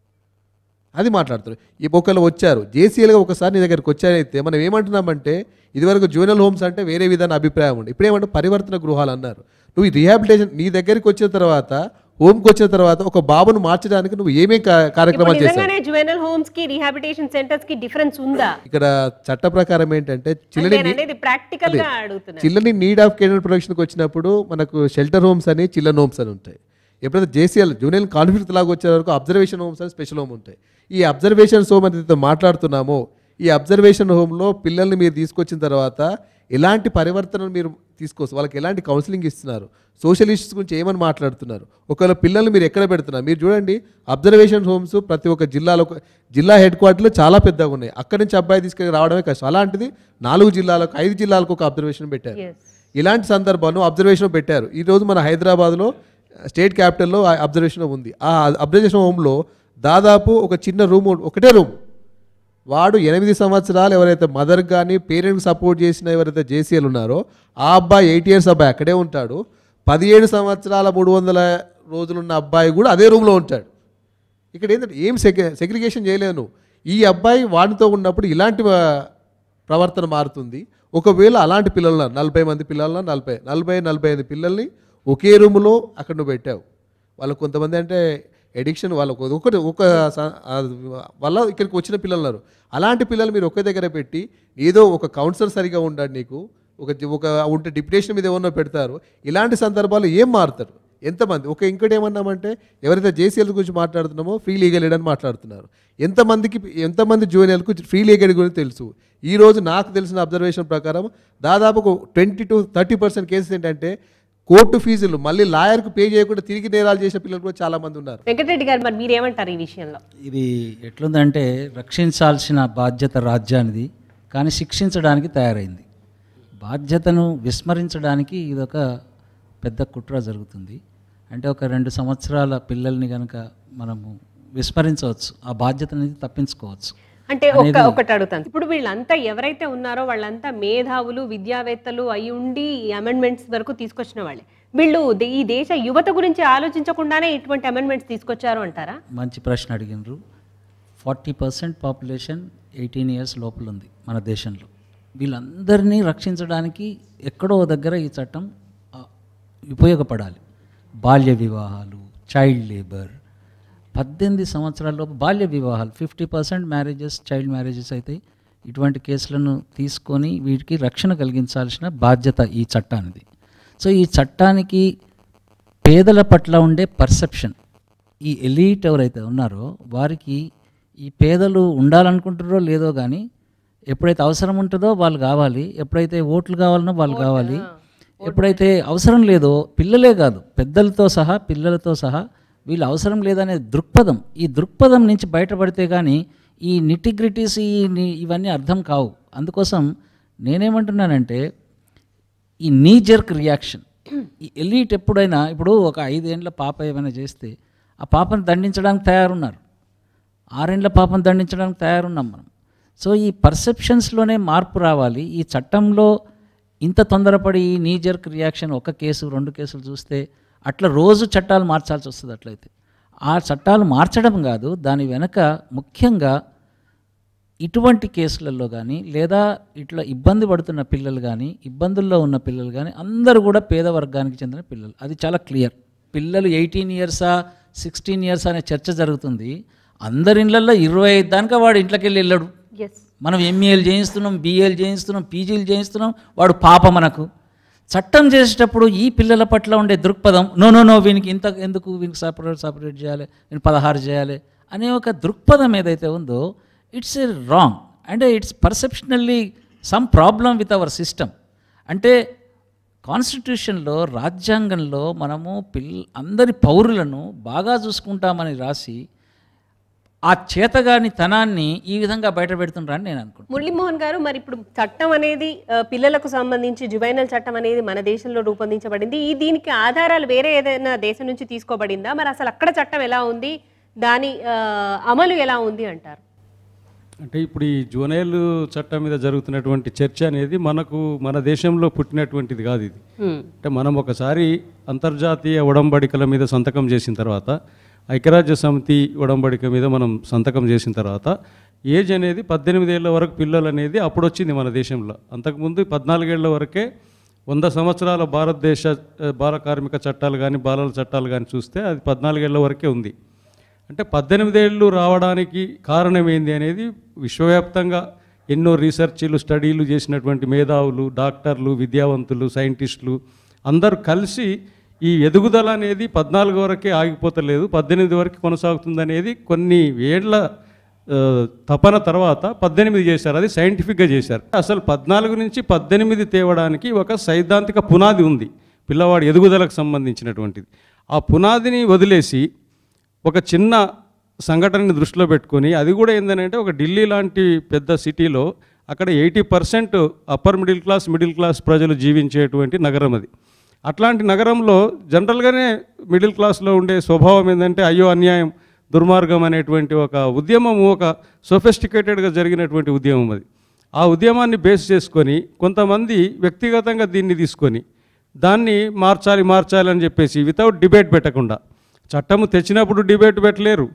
అది మాట్లాడుతారు ఈ ఒకళ్ళు వచ్చారు జేసీఎల్గా ఒకసారి నీ దగ్గరికి వచ్చారైతే మనం ఏమంటున్నామంటే ఇదివరకు జూనియల్ హోమ్స్ అంటే వేరే విధాన అభిప్రాయం ఉంది ఇప్పుడు ఏమంటే పరివర్తన గృహాలు అన్నారు నువ్వు ఈ రిహాబిలిటేషన్ నీ దగ్గరికి వచ్చిన తర్వాత హోమ్కి వచ్చిన తర్వాత ఒక బాబును మార్చడానికి నువ్వు ఏమేం కా- ఇప్పుడు కార్యక్రమాలు చేశావు నిజంగానే జువెనల్ హోమ్స్ కి రిహాబిటేషన్ సెంటర్స్ కి డిఫరెన్స్ ఉందా ఇక్కడ చట్ట ప్రకారం ఏంటంటే అంటే చిల్లని నేను అనేది ప్రాక్టికల్ గా అడుగుతున్నాను చిల్లని నీడ్ ఆఫ్ కేర్ ప్రొడక్షన్కి వచ్చినప్పుడు మనకు షెల్టర్ హోమ్స్ అని చిల్డ్రన్ హోమ్స్ అని ఉంటాయి ఎప్పుడైతే జేసీఎల్ జూనియర్ కాన్ఫ్లిక్ట్ లాగా వచ్చే వరకు అబ్జర్వేషన్ హోమ్స్ అని స్పెషల్ హోమ్ ఉంటాయి ఈ అబ్జర్వేషన్ హోమ్ అయితే మాట్లాడుతున్నామో ఈ అబ్జర్వేషన్ హోమ్లో పిల్లల్ని మీరు తీసుకొచ్చిన తర్వాత ఎలాంటి పరివర్తనలు మీరు తీసుకోవచ్చు వాళ్ళకి ఎలాంటి కౌన్సిలింగ్ ఇస్తున్నారు సోషల్ ఇష్యూస్ గురించి ఏమని మాట్లాడుతున్నారు ఒకవేళ పిల్లల్ని మీరు ఎక్కడ పెడుతున్నారు మీరు చూడండి అబ్జర్వేషన్ హోమ్స్ ప్రతి ఒక్క జిల్లాలో ఒక జిల్లా హెడ్ క్వార్టర్లో చాలా పెద్దగా ఉన్నాయి అక్కడి నుంచి అబ్బాయి తీసుకెళ్ళి రావడమే కష్టం అలాంటిది నాలుగు జిల్లాలకు ఐదు జిల్లాలకు ఒక అబ్జర్వేషన్ పెట్టారు Yes. ఇలాంటి సందర్భాలు అబ్జర్వేషన్ పెట్టారు ఈరోజు మన హైదరాబాద్లో స్టేట్ క్యాపిటల్లో ఆ అబ్జర్వేషన్ ఉంది ఆ అబ్జర్వేషన్ హోమ్లో దాదాపు ఒక చిన్న రూమ్ ఒకటే రూమ్ వాడు ఎనిమిది సంవత్సరాలు ఎవరైతే మదర్ కానీ పేరెంట్కి సపోర్ట్ చేసిన ఎవరైతే జేసీఎల్ ఉన్నారో ఆ అబ్బాయి ఎయిట్ ఇయర్స్ అబ్బాయి అక్కడే ఉంటాడు పదిహేడు సంవత్సరాల మూడు వందల రోజులున్న అబ్బాయి కూడా అదే రూమ్లో ఉంటాడు ఇక్కడ ఏంటంటే ఏం సెగ సెగ్రిగేషన్ చేయలేను ఈ అబ్బాయి వాడితో ఉన్నప్పుడు ఇలాంటి ఆ, ప్రవర్తన మారుతుంది ఒకవేళ అలాంటి పిల్లల నలభై మంది పిల్లల నలభై నలభై నలభై ఐదు పిల్లల్ని ఒకే రూములో అక్కడ నువ్వు పెట్టావు వాళ్ళకు కొంతమంది అంటే ఎడిక్షన్ వాళ్ళకు ఒకటి ఒక స- ఆ వల్ల ఇక్కడికి వచ్చిన పిల్లలు ఉన్నారు అలాంటి పిల్లలు మీరు ఒకే దగ్గర పెట్టి ఏదో ఒక కౌన్సిలర్ సరిగా ఉండాలి నీకు ఒక ఒక ఉంటే డిప్యుటేషన్ మీద ఏమన్నా పెడతారు ఇలాంటి సందర్భాలు ఏం మారుతారు ఎంతమంది ఒక ఇంకోటి ఏమన్నామంటే ఎవరైతే జేసీఎల్ గురించి మాట్లాడుతున్నామో ఫ్రీ లీగల్ ఎయిడ్ అని మాట్లాడుతున్నారు ఎంతమందికి ఎంతమంది జూనియర్లకు ఫ్రీ లీగల్ గురించి తెలుసు ఈ రోజు నాకు తెలిసిన అబ్జర్వేషన్ ప్రకారం దాదాపు twenty to thirty percent cases ఏంటంటే కోర్టు ఫీజులు మళ్ళీ లాయర్కు పే చేయకుండా తిరిగి నేరాలు చేసిన పిల్లలు కూడా చాలా మంది ఉన్నారు వెంకటరెడ్డి గారు మరి మీరేమంటారు ఈ విషయంలో ఇది ఎట్లుందంటే రక్షించాల్సిన బాధ్యత రాజ్యానిది కానీ శిక్షించడానికి తయారైంది బాధ్యతను విస్మరించడానికి ఇదొక పెద్ద కుట్ర జరుగుతుంది అంటే ఒక రెండు సంవత్సరాల పిల్లల్ని కనుక మనము విస్మరించవచ్చు ఆ బాధ్యత అనేది తప్పించుకోవచ్చు అంటే ఒక ఒకటి అడుగుతాను ఇప్పుడు వీళ్ళంతా ఎవరైతే ఉన్నారో వాళ్ళంతా మేధావులు విద్యావేత్తలు అయి ఉండి ఈ అమెండ్మెంట్స్ వరకు తీసుకొచ్చిన వాళ్ళే వీళ్ళు దే- ఈ దేశ యువత గురించి ఆలోచించకుండానే ఇటువంటి అమెండ్మెంట్స్ తీసుకొచ్చారు అంటారా మంచి ప్రశ్న అడిగినారు forty percent population eighteen years లోపల ఉంది మన దేశంలో వీళ్ళందరినీ రక్షించడానికి ఎక్కడో ఓ దగ్గర ఈ చట్టం ఆ, ఉపయోగపడాలి బాల్య వివాహాలు చైల్డ్ లేబర్ పద్దెనిమిది సంవత్సరాల్లోపు బాల్య వివాహాలు fifty percent marriages child marriages అయితే ఇటువంటి కేసులను తీసుకొని వీటికి రక్షణ కలిగించాల్సిన బాధ్యత ఈ చట్టానిది సో ఈ చట్టానికి పేదల పట్ల ఉండే పర్సెప్షన్ ఈ ఎలీట్ ఎవరైతే ఉన్నారో వారికి ఈ పేదలు ఉండాలనుకుంటారో లేదో కానీ ఎప్పుడైతే అవసరం ఉంటుందో వాళ్ళు కావాలి ఎప్పుడైతే ఓట్లు కావాలనో వాళ్ళు కావాలి ఎప్పుడైతే అవసరం లేదో పిల్లలే కాదు పెద్దలతో సహా పిల్లలతో సహా వీళ్ళు అవసరం లేదనే దృక్పథం ఈ దృక్పథం నుంచి బయటపడితే కానీ ఈ నిటిగ్రిటీస్ ఈ ని- ఇవన్నీ అర్థం కావు అందుకోసం నేనేమంటున్నానంటే ఈ నీ జర్క్ రియాక్షన్ ఈ ఎలీట్ ఎప్పుడైనా ఇప్పుడు ఒక ఐదేండ్ల పాప ఏమైనా చేస్తే ఆ పాపను దండించడానికి తయారున్నారు ఆరేండ్ల పాపను దండించడానికి తయారున్నాం మనం సో ఈ పర్సెప్షన్స్లోనే మార్పు రావాలి ఈ చట్టంలో ఇంత తొందరపడి ఈ నీ జర్క్ రియాక్షన్ ఒక కేసు రెండు కేసులు చూస్తే అట్లా రోజు చట్టాలు మార్చాల్సి వస్తుంది అట్లయితే ఆ చట్టాలు మార్చడం కాదు దాని వెనక ముఖ్యంగా ఇటువంటి కేసులలో కానీ లేదా ఇట్లా ఇబ్బంది పడుతున్న పిల్లలు కానీ ఇబ్బందుల్లో ఉన్న పిల్లలు కానీ అందరూ కూడా పేద వర్గానికి చెందిన పిల్లలు అది చాలా క్లియర్ పిల్లలు ఎయిటీన్ ఇయర్సా సిక్స్టీన్ ఇయర్స్ అనే చర్చ జరుగుతుంది అందరి ఇళ్ళల్లో ఇరవై ఐదు దానికా వాడు ఇంట్లోకి వెళ్ళి వెళ్ళాడు ఎస్ మనం ఎంఏలు చేయిస్తున్నాం బీఏలు చేయిస్తున్నాం పీజీలు చేయిస్తున్నాం వాడు పాప మనకు చట్టం చేసేటప్పుడు ఈ పిల్లల పట్ల ఉండే దృక్పథం నో నో నో వీనికి ఇంత ఎందుకు వీనికి సపరేట్ సపరేట్ చేయాలి వీనికి పదహారు చేయాలి అనే ఒక దృక్పథం ఏదైతే ఉందో ఇట్స్ ఏ రాంగ్ అంటే it's perceptionally some problem with our system అంటే కాన్స్టిట్యూషన్లో రాజ్యాంగంలో మనము పిల్ల అందరి పౌరులను బాగా చూసుకుంటామని రాసి ఆ చేతగాని తనాన్ని ఈ విధంగా బయట పెడుతున్నారని నేను అనుకుంటున్నాను మురళీమోహన్ గారు మరి ఇప్పుడు చట్టం అనేది ఆ, పిల్లలకు సంబంధించి జువైనల్ చట్టం అనేది మన దేశంలో రూపొందించబడింది ఈ దీనికి ఆధారాలు వేరే ఏదైనా దేశం నుంచి తీసుకోబడిందా మరి అసలు అక్కడ చట్టం ఎలా ఉంది దాని ఆ, అమలు ఎలా ఉంది అంటారు అంటే ఇప్పుడు ఈ జూనైల్ చట్టం మీద జరుగుతున్నటువంటి చర్చ అనేది మనకు మన దేశంలో పుట్టినటువంటిది కాదు ఇది అంటే మనం ఒకసారి అంతర్జాతీయ ఉడంబడికల మీద సంతకం చేసిన తర్వాత ఐక్యరాజ్య సమితి ఉడంబడిక మీద మనం సంతకం చేసిన తర్వాత ఏజ్ అనేది పద్దెనిమిదేళ్ల వరకు పిల్లలు అనేది అప్పుడు వచ్చింది మన దేశంలో అంతకుముందు పద్నాలుగేళ్ల వరకే వంద సంవత్సరాల భారతదేశ ఆ, బాల కార్మిక చట్టాలు కానీ బాలల చట్టాలు కానీ చూస్తే అది పద్నాలుగేళ్ల వరకే ఉంది అంటే పద్దెనిమిదేళ్ళు రావడానికి కారణం ఏంది అనేది విశ్వవ్యాప్తంగా ఎన్నో రీసెర్చ్లు స్టడీలు చేసినటువంటి మేధావులు డాక్టర్లు విద్యావంతులు సైంటిస్టులు అందరూ కలిసి ఈ ఎదుగుదల అనేది పద్నాలుగు వరకే ఆగిపోతలేదు పద్దెనిమిది వరకు కొనసాగుతుంది అనేది కొన్ని ఏళ్ల ఆ, తపన తర్వాత పద్దెనిమిది చేశారు అది సైంటిఫిక్గా చేశారు అసలు పద్నాలుగు నుంచి పద్దెనిమిది తేవడానికి ఒక సైద్ధాంతిక పునాది ఉంది పిల్లవాడి ఎదుగుదలకు సంబంధించినటువంటిది ఆ పునాదిని వదిలేసి ఒక చిన్న సంఘటనని దృష్టిలో పెట్టుకొని అది కూడా ఏంటంటే ఒక ఢిల్లీ లాంటి పెద్ద సిటీలో అక్కడ eighty percent upper middle class middle class ప్రజలు జీవించేటువంటి నగరం అది అట్లాంటి నగరంలో జనరల్గానే మిడిల్ క్లాస్లో ఉండే స్వభావం ఏంటంటే అయ్యో అన్యాయం దుర్మార్గం అనేటువంటి ఒక ఉద్యమము ఒక సొఫెస్టికేటెడ్గా జరిగినటువంటి ఉద్యమం అది ఆ ఉద్యమాన్ని బేస్ చేసుకొని కొంతమంది వ్యక్తిగతంగా దీన్ని తీసుకొని దాన్ని మార్చాలి మార్చాలి అని చెప్పేసి వితౌట్ డిబేట్ పెట్టకుండా చట్టము తెచ్చినప్పుడు డిబేట్ పెట్టలేరు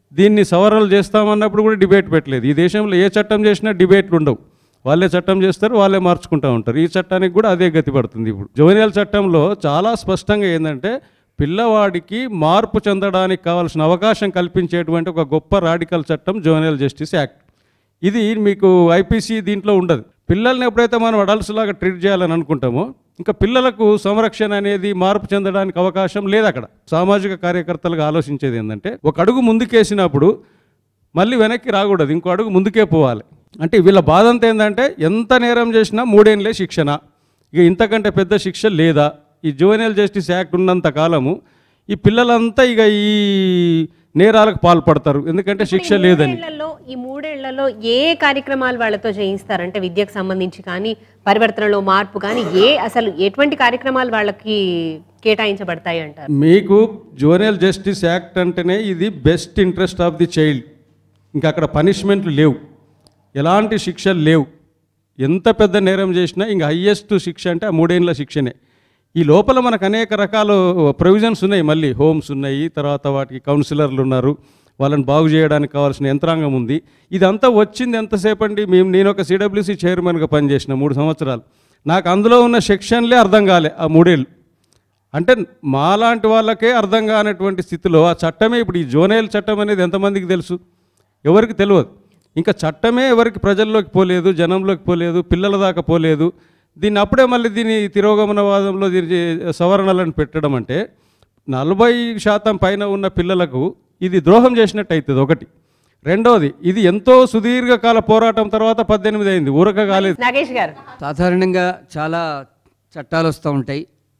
దీన్ని సవరణలు చేస్తామన్నప్పుడు కూడా డిబేట్ పెట్టలేదు ఈ దేశంలో ఏ చట్టం చేసినా డిబేట్లు ఉండవు వాళ్ళే చట్టం చేస్తారు వాళ్ళే మార్చుకుంటూ ఉంటారు ఈ చట్టానికి కూడా అదే గతి పడుతుంది ఇప్పుడు జోనియల్ చట్టంలో చాలా స్పష్టంగా ఏంటంటే పిల్లవాడికి మార్పు చెందడానికి కావాల్సిన అవకాశం కల్పించేటువంటి ఒక గొప్ప రాడికల్ చట్టం జోనియల్ జస్టిస్ యాక్ట్ ఇది మీకు ఐపీసీ దీంట్లో ఉండదు పిల్లల్ని ఎప్పుడైతే మనం అడల్ట్స్ లాగా ట్రీట్ చేయాలని అనుకుంటామో ఇంకా పిల్లలకు సంరక్షణ అనేది మార్పు చెందడానికి అవకాశం లేదు అక్కడ సామాజిక కార్యకర్తలుగా ఆలోచించేది ఏంటంటే ఒక అడుగు ముందుకేసినప్పుడు మళ్ళీ వెనక్కి రాకూడదు ఇంకో అడుగు ముందుకే పోవాలి అంటే వీళ్ళ బాధ అంతా ఏంటంటే ఎంత నేరం చేసినా మూడేళ్ళే శిక్షణ ఇక ఇంతకంటే పెద్ద శిక్ష లేదా ఈ జువెనల్ జస్టిస్ యాక్ట్ ఉన్నంత కాలము ఈ పిల్లలంతా ఇక ఈ నేరాలకు పాల్పడతారు ఎందుకంటే శిక్ష లేదని మూడేళ్లలో ఈ మూడేళ్లలో ఏ కార్యక్రమాలు వాళ్ళతో చేయిస్తారంటే విద్యకు సంబంధించి కానీ పరివర్తనలో మార్పు కానీ ఏ అసలు ఎటువంటి కార్యక్రమాలు వాళ్ళకి కేటాయించబడతాయి అంటారు మీకు జువెనల్ జస్టిస్ యాక్ట్ అంటేనే ఇది best interest of the child ఇంకా అక్కడ పనిష్మెంట్లు లేవు ఎలాంటి శిక్షలు లేవు ఎంత పెద్ద నేరం చేసినా ఇంకా హయ్యెస్ట్ శిక్ష అంటే ఆ మూడేళ్ళ శిక్షనే ఈ లోపల మనకు అనేక రకాల ప్రొవిజన్స్ ఉన్నాయి మళ్ళీ హోమ్స్ ఉన్నాయి తర్వాత వాటికి కౌన్సిలర్లు ఉన్నారు వాళ్ళని బాగు చేయడానికి కావాల్సిన యంత్రాంగం ఉంది ఇదంతా వచ్చింది ఎంతసేపు అండి మేము నేను ఒక సిడబ్ల్యూసీ చైర్మన్గా పనిచేసిన మూడు సంవత్సరాలు నాకు అందులో ఉన్న సెక్షన్లే అర్థం కాలే ఆ మూడేళ్ళు అంటే మాలాంటి వాళ్ళకే అర్థం కానటువంటి స్థితిలో ఆ చట్టమే ఇప్పుడు ఈ జోనైల్ చట్టం అనేది ఎంతమందికి తెలుసు ఎవరికి తెలియదు ఇంకా చట్టమే ఎవరికి ప్రజల్లోకి పోలేదు జనంలోకి పోలేదు పిల్లల దాకా పోలేదు దీన్ని అప్పుడే మళ్ళీ దీని తిరోగమనవాదంలో దీని సవరణలను పెట్టడం అంటే నలభై శాతం పైన ఉన్న పిల్లలకు ఇది ద్రోహం చేసినట్టు అవుతుంది ఒకటి రెండోది ఇది ఎంతో సుదీర్ఘకాల పోరాటం తర్వాత పద్దెనిమిది అయింది ఊరక కాలేదు నాగేష్ గారు సాధారణంగా చాలా చట్టాలు వస్తూ ఉంటాయి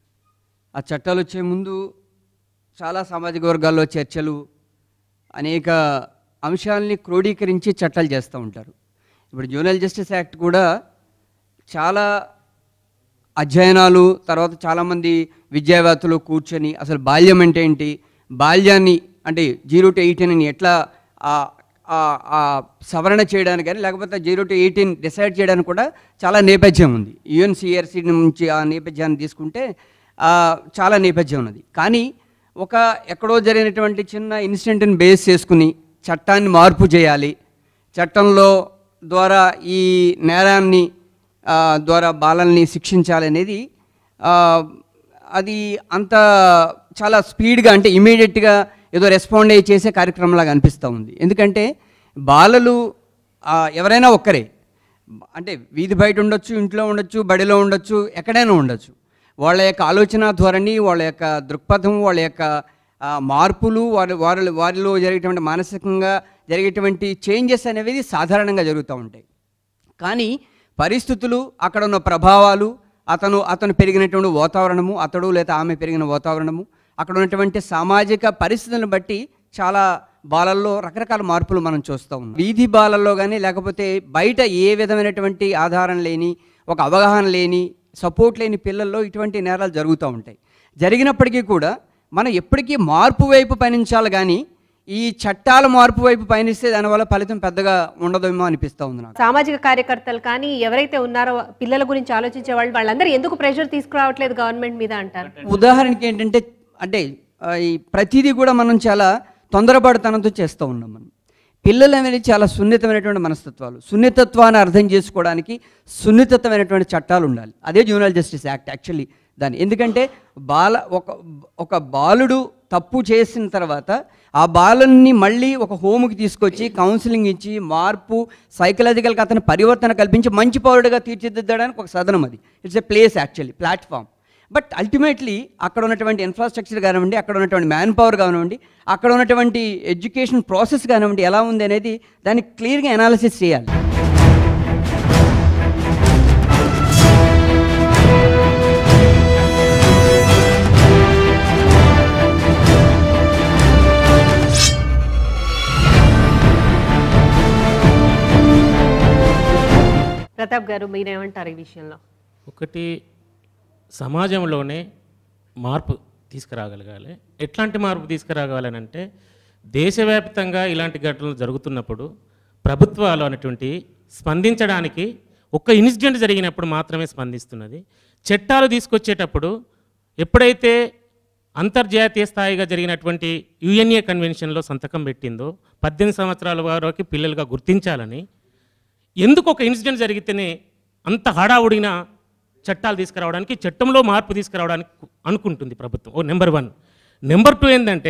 ఆ చట్టాలు వచ్చే ముందు చాలా సామాజిక వర్గాల్లో చర్చలు అనేక అంశాలని క్రోడీకరించి చట్టాలు చేస్తూ ఉంటారు ఇప్పుడు జూనల్ జస్టిస్ యాక్ట్ కూడా చాలా అధ్యయనాలు తర్వాత చాలామంది విద్యావేత్తలు కూర్చొని అసలు బాల్యం అంటే ఏంటి బాల్యాన్ని అంటే జీరో టు ఎయిటీన్ ఎట్లా ఆ- ఆ- ఆ సవరణ చేయడానికి కానీ లేకపోతే జీరో టు ఎయిటీన్ డిసైడ్ చేయడానికి కూడా చాలా నేపథ్యం ఉంది యుఎన్సిఆర్సి నుంచి ఆ నేపథ్యాన్ని తీసుకుంటే ఆ, చాలా నేపథ్యం ఉన్నది కానీ ఒక ఎక్కడో జరిగినటువంటి చిన్న ఇన్సిడెంట్ని బేస్ చేసుకుని చట్టాన్ని మార్పు చేయాలి చట్టంలో ద్వారా ఈ నేరాన్ని ఆ, ద్వారా బాలల్ని శిక్షించాలనేది ఆ, అది అంత చాలా స్పీడ్గా అంటే ఇమీడియట్గా ఏదో రెస్పాండ్ అయ్యి చేసే కార్యక్రమంలాగా అనిపిస్తూ ఉంది ఎందుకంటే బాలలు ఆ, ఎవరైనా ఒక్కరే అంటే వీధి బయట ఉండొచ్చు ఇంట్లో ఉండొచ్చు బడిలో ఉండొచ్చు ఎక్కడైనా ఉండొచ్చు వాళ్ళ యొక్క ఆలోచన ధోరణి వాళ్ళ యొక్క దృక్పథం వాళ్ళ యొక్క ఆ, మార్పులు వారి వారి వారిలో జరిగేటువంటి మానసికంగా జరిగేటువంటి చేంజెస్ అనేవి సాధారణంగా జరుగుతూ ఉంటాయి కానీ పరిస్థితులు అక్కడ ఉన్న ప్రభావాలు అతను అతను పెరిగినటువంటి వాతావరణము అతడు లేదా ఆమె పెరిగిన వాతావరణము అక్కడ ఉన్నటువంటి సామాజిక పరిస్థితులను బట్టి చాలా బాలల్లో రకరకాల మార్పులు మనం చూస్తూ ఉన్నాం వీధి బాలల్లో కానీ లేకపోతే బయట ఏ విధమైనటువంటి ఆధారం లేని ఒక అవగాహన లేని సపోర్ట్ లేని పిల్లల్లో ఇటువంటి నేరాలు జరుగుతూ ఉంటాయి జరిగినప్పటికీ కూడా మనం ఎప్పటికీ మార్పు వైపు పయనించాలి కానీ ఈ చట్టాల మార్పు వైపు పయనిస్తే దానివల్ల ఫలితం పెద్దగా ఉండదేమో అనిపిస్తూ ఉంది నాకు సామాజిక కార్యకర్తలు కానీ ఎవరైతే ఉన్నారో పిల్లల గురించి ఆలోచించే వాళ్ళు వాళ్ళందరూ ఎందుకు ప్రెషర్ తీసుకురావట్లేదు గవర్నమెంట్ మీద అంటారు ఉదాహరణకి ఏంటంటే అంటే ఆ, ఈ ప్రతిదీ కూడా మనం చాలా తొందరపడతనంతో చేస్తూ ఉన్నాం మనం పిల్లలు అనేది చాలా సున్నితమైనటువంటి మనస్తత్వాలు సున్నితత్వాన్ని అర్థం చేసుకోవడానికి సున్నితమైనటువంటి చట్టాలు ఉండాలి అదే జూనల్ జస్టిస్ యాక్ట్ యాక్చువల్లీ దాన్ని ఎందుకంటే బాల ఒక ఒక బాలుడు తప్పు చేసిన తర్వాత ఆ బాలుని మళ్ళీ ఒక హోమ్కి తీసుకొచ్చి కౌన్సిలింగ్ ఇచ్చి మార్పు సైకలాజికల్గా అతని పరివర్తన కల్పించి మంచి పౌరుడిగా తీర్చిదిద్దడానికి ఒక సదనం అది it's a place actually platform but ultimately అక్కడ ఉన్నటువంటి ఇన్ఫ్రాస్ట్రక్చర్ కానివ్వండి అక్కడ ఉన్నటువంటి మ్యాన్ పవర్ కానివ్వండి అక్కడ ఉన్నటువంటి ఎడ్యుకేషన్ ప్రాసెస్ కానివ్వండి ఎలా ఉంది అనేది దాన్ని క్లియర్గా అనాలిసిస్ చేయాలి ప్రతాప్ గారు మీరేమంటారు ఈ విషయంలో ఒకటి సమాజంలోనే మార్పు తీసుకురాగలగాలి ఎట్లాంటి మార్పు తీసుకురాగలని అంటే దేశవ్యాప్తంగా ఇలాంటి ఘటనలు జరుగుతున్నప్పుడు ప్రభుత్వాలు అనేటువంటి స్పందించడానికి ఒక్క ఇన్సిడెంట్ జరిగినప్పుడు మాత్రమే స్పందిస్తున్నది చట్టాలు తీసుకొచ్చేటప్పుడు ఎప్పుడైతే అంతర్జాతీయ స్థాయిగా జరిగినటువంటి యుఎన్ఏ కన్వెన్షన్లో సంతకం పెట్టిందో పద్దెనిమిది సంవత్సరాల వారికి పిల్లలుగా గుర్తించాలని ఎందుకు ఒక ఇన్సిడెంట్ జరిగితేనే అంత హడావుడిన చట్టాలు తీసుకురావడానికి చట్టంలో మార్పు తీసుకురావడానికి అనుకుంటుంది ప్రభుత్వం ఓ నెంబర్ వన్ నెంబర్ టూ ఏంటంటే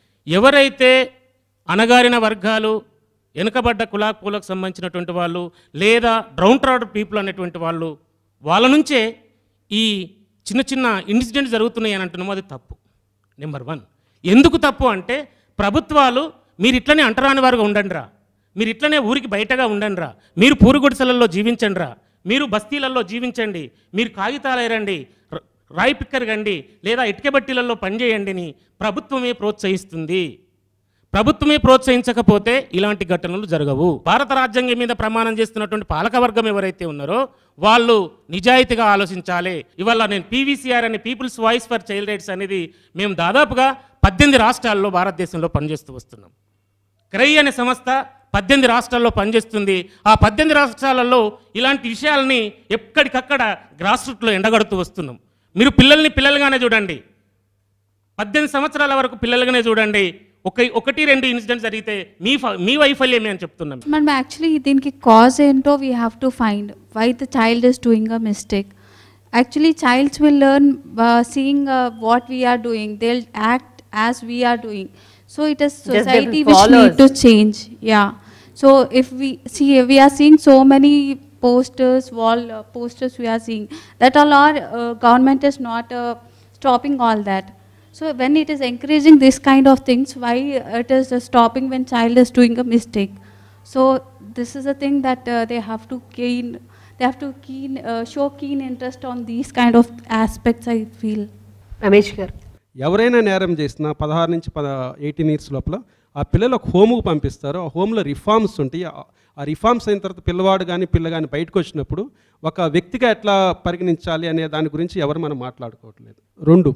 ఎవరైతే అణగారిన వర్గాలు వెనుకబడ్డ కులాకులకు సంబంధించినటువంటి వాళ్ళు లేదా డ్రౌన్ ట్రాడ్ పీపుల్ అనేటువంటి వాళ్ళు వాళ్ళ నుంచే ఈ చిన్న చిన్న ఇన్సిడెంట్స్ జరుగుతున్నాయి అని అంటున్నాము అది తప్పు నెంబర్ వన్ ఎందుకు తప్పు అంటే ప్రభుత్వాలు మీరు ఇట్లనే అంటరాని వారుగా ఉండండిరా మీరు ఇట్లనే ఊరికి బయటగా ఉండండిరా మీరు పూరుగుడిసెలలో జీవించండిరా మీరు బస్తీలలో జీవించండి మీరు కాగితాలు ఎరండి ర- రాయి పిక్కర్ గండి లేదా ఇటుక బట్టీలలో పనిచేయండి అని ప్రభుత్వమే ప్రోత్సహిస్తుంది ప్రభుత్వమే ప్రోత్సహించకపోతే ఇలాంటి ఘటనలు జరగవు భారత రాజ్యాంగం మీద ప్రమాణం చేస్తున్నటువంటి పాలకవర్గం ఎవరైతే ఉన్నారో వాళ్ళు నిజాయితీగా ఆలోచించాలి ఇవాళ నేను పీవీసీఆర్ అనే people's voice for child rights అనేది మేము దాదాపుగా పద్దెనిమిది రాష్ట్రాల్లో భారతదేశంలో పనిచేస్తూ వస్తున్నాం క్రై అనే సంస్థ పద్దెనిమిది రాష్ట్రాల్లో పనిచేస్తుంది ఆ పద్దెనిమిది రాష్ట్రాలలో ఇలాంటి విషయాలని ఎక్కడికక్కడ గ్రాస్ రూట్లో ఎండగడుతూ వస్తున్నాం మీరు పిల్లల్ని పిల్లలుగానే చూడండి పద్దెనిమిది సంవత్సరాల వరకు పిల్లలుగానే చూడండి ఒక ఒకటి రెండు ఇన్సిడెంట్స్ జరిగితే మీ ఫ- మీ వైఫల్యమే అని చెప్తున్నాం మనం యాక్చువల్లీ దీనికి కాజ్ ఏంటో we have to find why the child is doing a mistake actually childs will learn seeing what we are doing they act as we are doing so it is they will society which follow need to us. change yeah so if we see we are seeing so many posters wall uh, posters we are seeing that all are uh, government is not uh, stopping all that so when it is encouraging this kind of things why it is uh, stopping when child is doing a mistake so this is a thing that uh, they have to keen they have to keen uh, show keen interest on these kind of aspects i feel Ramesh garu ఎవరైనా నేరం చేసినా పదహారు నుంచి పద eighteen years లోపల ఆ పిల్లలు ఒక హోముకు పంపిస్తారు ఆ హోమ్లో రిఫార్మ్స్ ఉంటాయి ఆ- ఆ రిఫార్మ్స్ అయిన తర్వాత పిల్లవాడు కానీ పిల్ల కానీ బయటకు వచ్చినప్పుడు ఒక వ్యక్తిగా ఎట్లా పరిగణించాలి అనే దాని గురించి ఎవరు మనం మాట్లాడుకోవట్లేదు రెండు